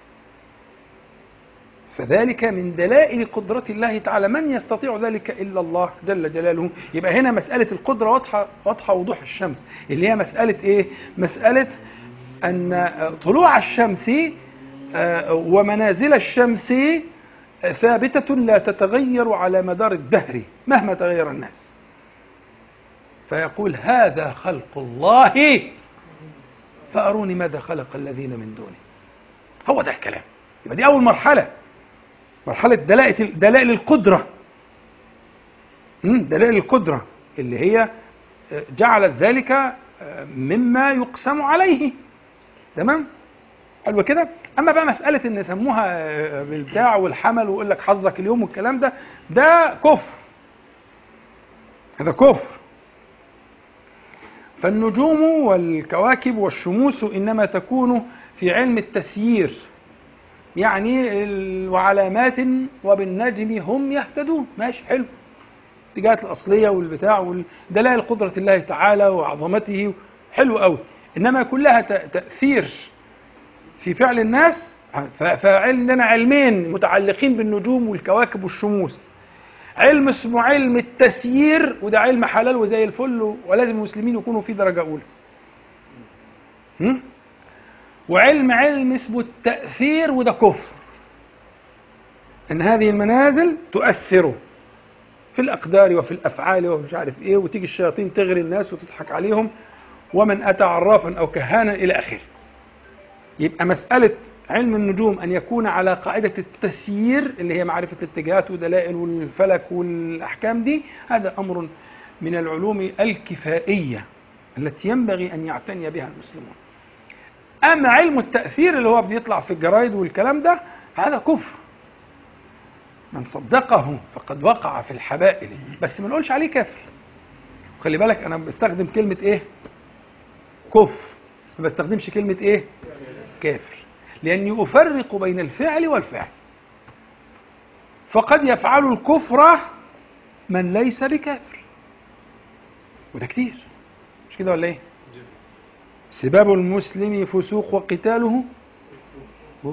فذلك من دلائل قدرة الله تعالى من يستطيع ذلك إلا الله جل جلاله يبقى هنا مسألة القدرة واضحة واضحة وضوح الشمس اللي هي مسألة إيه؟ مسألة أن طلوع الشمس آه، ومنازل الشمس آه، ثابتة لا تتغير على مدار الدهر مهما تغير الناس فيقول هذا خلق الله فأروني ماذا خلق الذين من دونه هو ده الكلام يبقى دي أول مرحلة مرحلة دلائل دلائل القدرة مم، دلائل القدرة اللي هي آه، جعلت ذلك آه، مما يقسم عليه تمام حلو كده اما بقى مساله ان يسموها آه، بالبتاع والحمل ويقول لك حظك اليوم والكلام ده ده كفر هذا كفر فالنجوم والكواكب والشموس انما تكون في علم التسيير يعني ال- وعلامات وبالنجم هم يهتدون ماشي حلو الاتجاهات الاصليه والبتاع والدلائل قدره الله تعالى وعظمته حلو قوي انما يكون لها ت- تاثير في فعل الناس ف- فعندنا علمين متعلقين بالنجوم والكواكب والشموس علم اسمه علم التسيير وده علم حلال وزي الفل ولازم المسلمين يكونوا فيه درجه اولى هم؟ وعلم علم اسمه التاثير وده كفر ان هذه المنازل تؤثر في الاقدار وفي الافعال ومش عارف ايه وتيجي الشياطين تغري الناس وتضحك عليهم ومن اتى عرافا او كهانا الى اخره يبقى مسألة علم النجوم أن يكون على قاعدة التسيير اللي هي معرفة الاتجاهات ودلائل والفلك والأحكام دي هذا أمر من العلوم الكفائية التي ينبغي أن يعتني بها المسلمون أما علم التأثير اللي هو بيطلع في الجرايد والكلام ده هذا كفر من صدقه فقد وقع في الحبائل بس ما نقولش عليه كافر خلي بالك أنا بستخدم كلمة إيه كفر ما بستخدمش كلمة إيه كافر لأني أفرق بين الفعل والفعل فقد يفعل الكفر من ليس بكافر وده كتير مش كده ولا ايه سباب المسلم فسوق وقتاله كفر.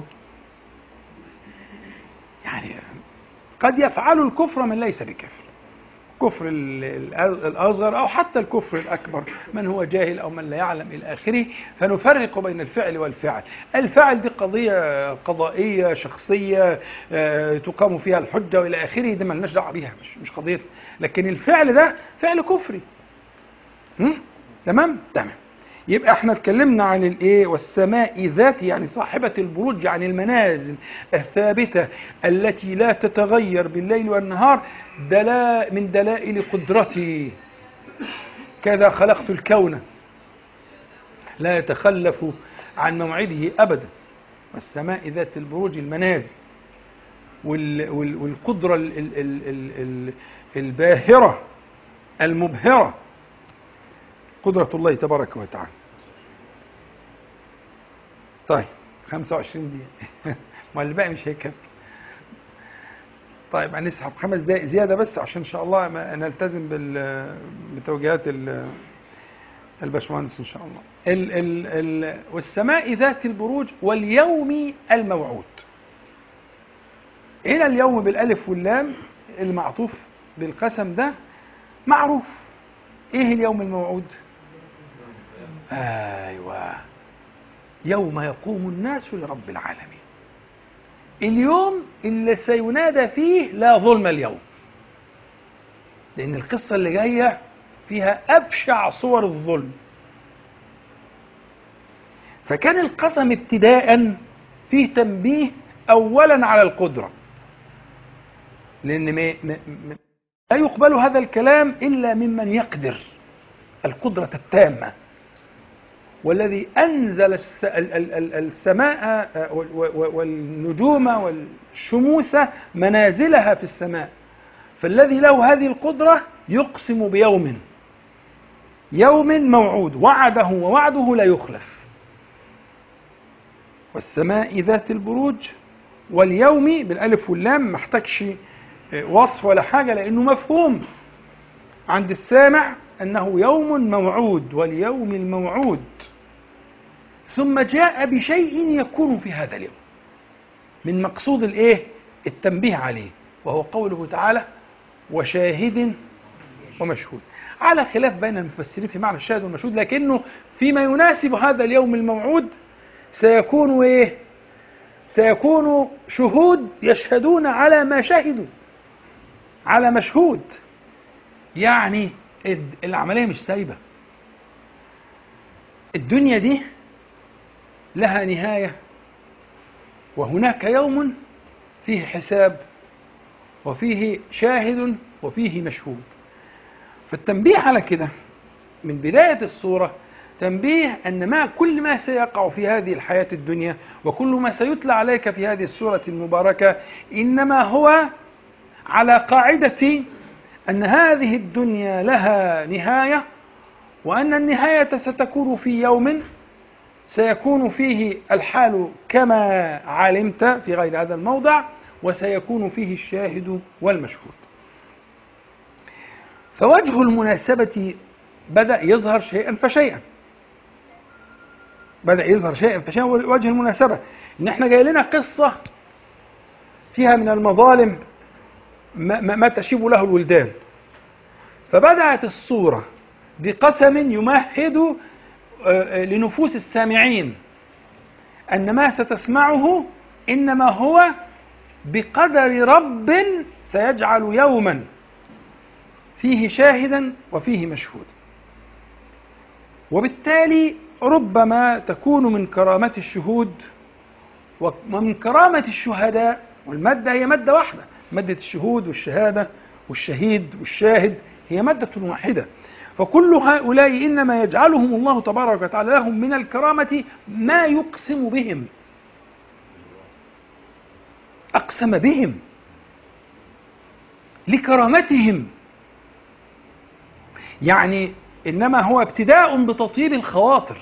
يعني قد يفعل الكفر من ليس بكافر كفر ال- ال- الأصغر أو حتى الكفر الأكبر من هو جاهل أو من لا يعلم إلى آخره فنفرق بين الفعل والفعل الفعل دي قضية قضائية شخصية آه، تقام فيها الحجة وإلى آخره دي مالناش دعوة بيها مش مش قضية لكن الفعل ده فعل كفري هم؟ تمام تمام يبقى احنا اتكلمنا عن الايه والسماء ذات يعني صاحبة البروج يعني المنازل الثابتة التي لا تتغير بالليل والنهار دلا من دلائل قدرتي كذا خلقت الكون لا يتخلف عن موعده ابدا والسماء ذات البروج المنازل وال وال والقدرة ال ال ال ال ال الباهرة المبهرة قدرة الله تبارك وتعالى طيب 25 دقيقة ما الباقي مش هيكفي طيب هنسحب خمس دقائق زيادة بس عشان إن شاء الله ما نلتزم بال بتوجيهات ال- الباشمهندس إن شاء الله ال ال ال والسماء ذات البروج واليوم الموعود هنا اليوم بالألف واللام المعطوف بالقسم ده معروف ايه اليوم الموعود ايوه يوم يقوم الناس لرب العالمين اليوم اللي سينادى فيه لا ظلم اليوم لان القصه اللي جايه فيها ابشع صور الظلم فكان القسم ابتداء فيه تنبيه اولا على القدره لان ما ما- ما- لا يقبل هذا الكلام الا ممن يقدر القدره التامه والذي انزل الس- ال- ال- ال- السماء آه، وال- وال- والنجوم والشموس منازلها في السماء فالذي له هذه القدره يقسم بيوم يوم موعود وعده ووعده لا يخلف والسماء ذات البروج واليوم بالالف واللام ما احتاجش وصف ولا حاجه لانه مفهوم عند السامع انه يوم موعود واليوم الموعود ثم جاء بشيء يكون في هذا اليوم من مقصود الايه التنبيه عليه وهو قوله تعالى وشاهد ومشهود على خلاف بين المفسرين في معنى الشاهد والمشهود لكنه فيما يناسب هذا اليوم الموعود سيكون ايه سيكون شهود يشهدون على ما شهدوا على مشهود يعني الد- العملية مش سايبة الدنيا دي لها نهاية وهناك يوم فيه حساب وفيه شاهد وفيه مشهود فالتنبيه على كده من بداية الصورة تنبيه أن ما كل ما سيقع في هذه الحياة الدنيا وكل ما سيتلى عليك في هذه السورة المباركة إنما هو على قاعدة أن هذه الدنيا لها نهاية وأن النهاية ستكون في يوم سيكون فيه الحال كما علمت في غير هذا الموضع وسيكون فيه الشاهد والمشهود فوجه المناسبة بدأ يظهر شيئا فشيئا بدأ يظهر شيئا فشيئا وجه المناسبة إن إحنا جاي لنا قصة فيها من المظالم ما, ما, ما تشيب له الولدان فبدأت الصورة بقسم يمهد آه، لنفوس السامعين أن ما ستسمعه إنما هو بقدر رب سيجعل يوما فيه شاهدا وفيه مشهودا وبالتالي ربما تكون من كرامة الشهود ومن كرامة الشهداء والمادة هي مادة واحدة مادة الشهود والشهادة والشهيد والشاهد هي مادة واحدة فكل هؤلاء إنما يجعلهم الله تبارك وتعالى لهم من الكرامة ما يقسم بهم أقسم بهم لكرامتهم يعني إنما هو ابتداء بتطيب الخواطر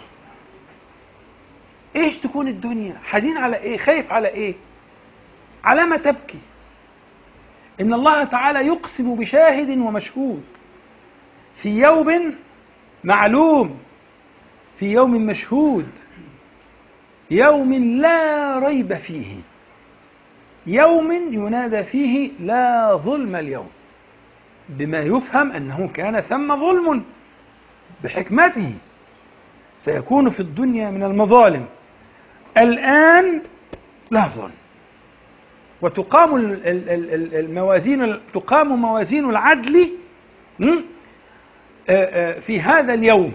إيش تكون الدنيا حزين على إيه خايف على إيه على ما تبكي إن الله تعالى يقسم بشاهد ومشهود في يوم معلوم في يوم مشهود يوم لا ريب فيه يوم ينادى فيه لا ظلم اليوم بما يفهم انه كان ثم ظلم بحكمته سيكون في الدنيا من المظالم الان لا ظلم وتقام ال- ال- ال- الموازين تقام موازين العدل م? آه، آه، في هذا اليوم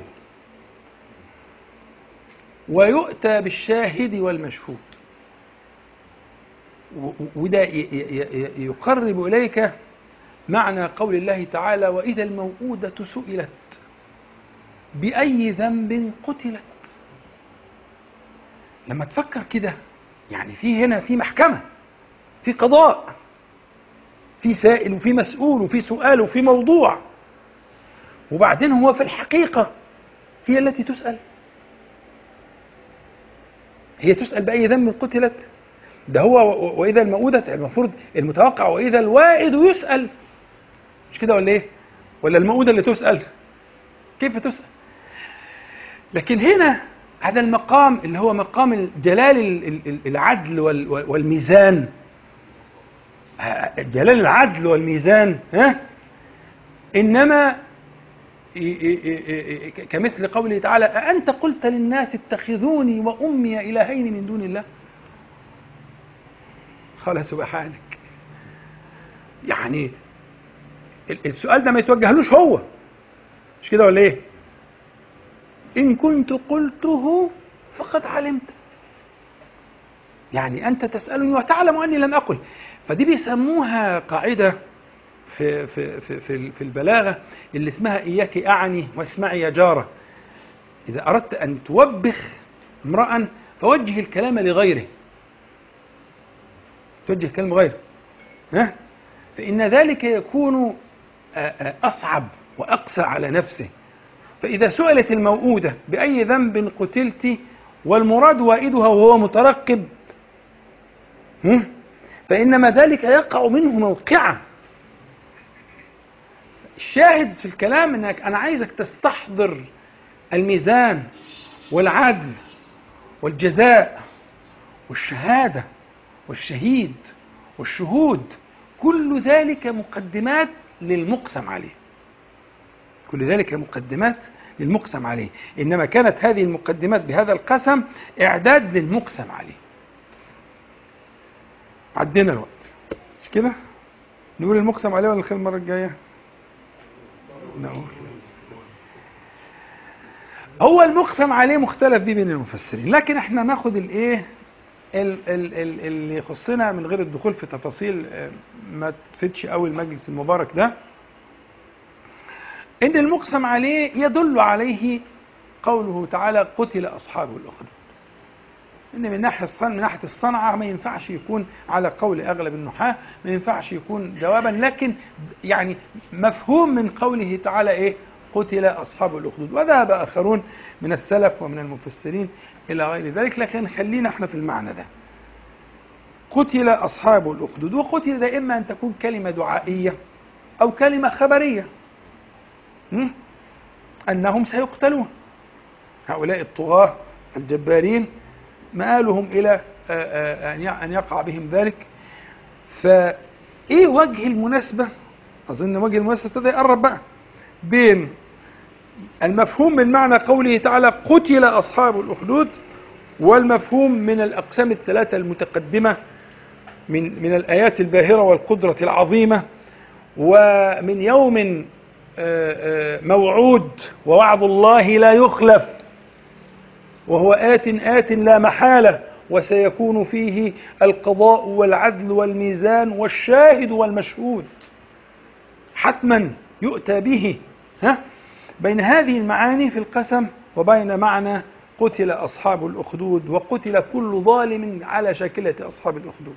ويؤتى بالشاهد والمشهود و- وده ي- ي- ي- يقرب إليك معنى قول الله تعالى وإذا الموءودة سئلت بأي ذنب قتلت لما تفكر كده يعني في هنا في محكمة في قضاء في سائل وفي مسؤول وفي سؤال وفي موضوع وبعدين هو في الحقيقة هي التي تسأل هي تسأل بأي ذنب قتلت ده هو و- وإذا الموءودة المفروض المتوقع وإذا الوائد يسأل مش كده ولا إيه؟ ولا الموءودة اللي تسأل؟ كيف تسأل؟ لكن هنا هذا المقام اللي هو مقام جلال ال- ال- ال- العدل وال- والميزان ه- جلال العدل والميزان ها إنما ي- ي- ي- ي- كمثل قوله تعالى أأنت قلت للناس اتخذوني وأمي إلهين من دون الله قال سبحانك يعني ال- السؤال ده ما يتوجهلوش هو مش كده ولا ايه ان كنت قلته فقد علمت يعني انت تسالني وتعلم اني لم اقل فدي بيسموها قاعده في في في في, في البلاغه اللي اسمها اياك اعني واسمعي يا جاره اذا اردت ان توبخ امرا فوجه الكلام لغيره توجه الكلام لغيره ها فإن ذلك يكون آه، آه، أصعب وأقسى على نفسه فإذا سئلت الموءودة بأي ذنب قتلت والمراد وائدها وهو مترقب هم؟ فإنما ذلك يقع منه موقعة الشاهد في الكلام انك انا عايزك تستحضر الميزان والعدل والجزاء والشهاده والشهيد والشهود كل ذلك مقدمات للمقسم عليه كل ذلك مقدمات للمقسم عليه انما كانت هذه المقدمات بهذا القسم اعداد للمقسم عليه عدينا الوقت مش كده نقول المقسم عليه ولا الخير المره الجايه نقول هو المقسم عليه مختلف به بين المفسرين لكن احنا ناخد الايه ال- ال- ال- اللي يخصنا من غير الدخول في تفاصيل آه، ما تفيدش قوي المجلس المبارك ده ان المقسم عليه يدل عليه قوله تعالى قتل أصحاب الأخدود إن من ناحية الصنعة من ناحية الصنعة ما ينفعش يكون على قول أغلب النحاة ما ينفعش يكون جوابا لكن يعني مفهوم من قوله تعالى إيه قتل أصحاب الأخدود وذهب آخرون من السلف ومن المفسرين إلى غير ذلك لكن خلينا احنا في المعنى ده قتل أصحاب الأخدود وقتل ده إما أن تكون كلمة دعائية أو كلمة خبرية م? أنهم سيقتلون هؤلاء الطغاة الجبارين مآلهم إلى آه، آه، أن يع- أن يقع بهم ذلك فإيه وجه المناسبة أظن وجه المناسبة ابتدى يقرب بقى بين المفهوم من معنى قوله تعالى قتل أصحاب الأخدود والمفهوم من الأقسام الثلاثة المتقدمة من من الآيات الباهرة والقدرة العظيمة ومن يوم آه، آه، موعود ووعد الله لا يخلف وهو آت آت لا محالة وسيكون فيه القضاء والعدل والميزان والشاهد والمشهود حتما يؤتى به ها بين هذه المعاني في القسم وبين معنى قتل أصحاب الأخدود وقتل كل ظالم على شاكلة أصحاب الأخدود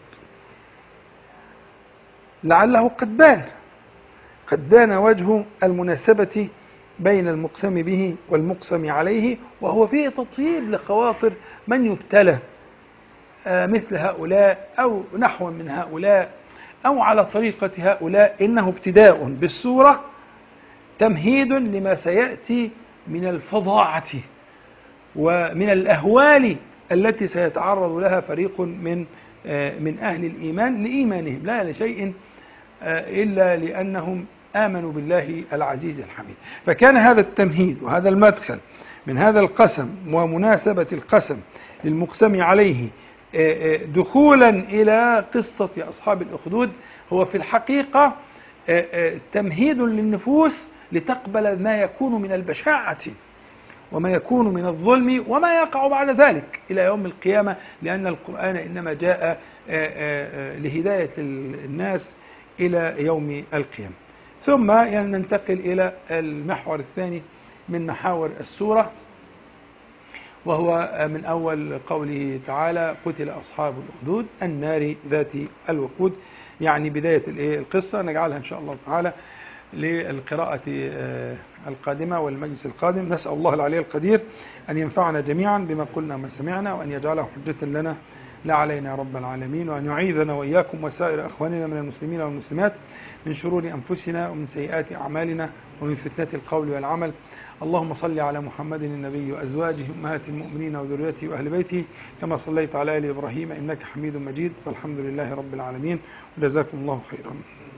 لعله قد بان قد بان وجه المناسبة بين المقسم به والمقسم عليه وهو فيه تطيب لخواطر من يبتلى آه، مثل هؤلاء أو نحو من هؤلاء أو على طريقة هؤلاء إنه ابتداء بالسورة تمهيد لما سيأتي من الفظاعة ومن الأهوال التي سيتعرض لها فريق من آه، من أهل الإيمان لإيمانهم لا لشيء آه، إلا لأنهم آمنوا بالله العزيز الحميد فكان هذا التمهيد وهذا المدخل من هذا القسم ومناسبة القسم للمقسم عليه آه، آه، دخولا إلى قصة أصحاب الأخدود هو في الحقيقة آه، آه، تمهيد للنفوس لتقبل ما يكون من البشاعة وما يكون من الظلم وما يقع بعد ذلك إلى يوم القيامة لأن القرآن إنما جاء آه، آه، آه، لهداية الناس إلى يوم القيامة ثم يعني ننتقل إلى المحور الثاني من محاور السورة وهو من أول قوله تعالى قتل أصحاب الأخدود النار ذات الوقود يعني بداية الإيه؟ القصة نجعلها إن شاء الله تعالى للقراءة آه، القادمة والمجلس القادم نسأل الله العلي القدير أن ينفعنا جميعا بما قلنا وما سمعنا وأن يجعله حجة لنا لا علينا يا رب العالمين وأن يعيذنا وإياكم وسائر أخواننا من المسلمين والمسلمات من شرور أنفسنا ومن سيئات أعمالنا ومن فتنة القول والعمل اللهم صل على محمد النبي وأزواجه أمهات المؤمنين وذريته وأهل بيته كما صليت على آل إبراهيم إنك حميد مجيد والحمد لله رب العالمين وجزاكم الله خيرا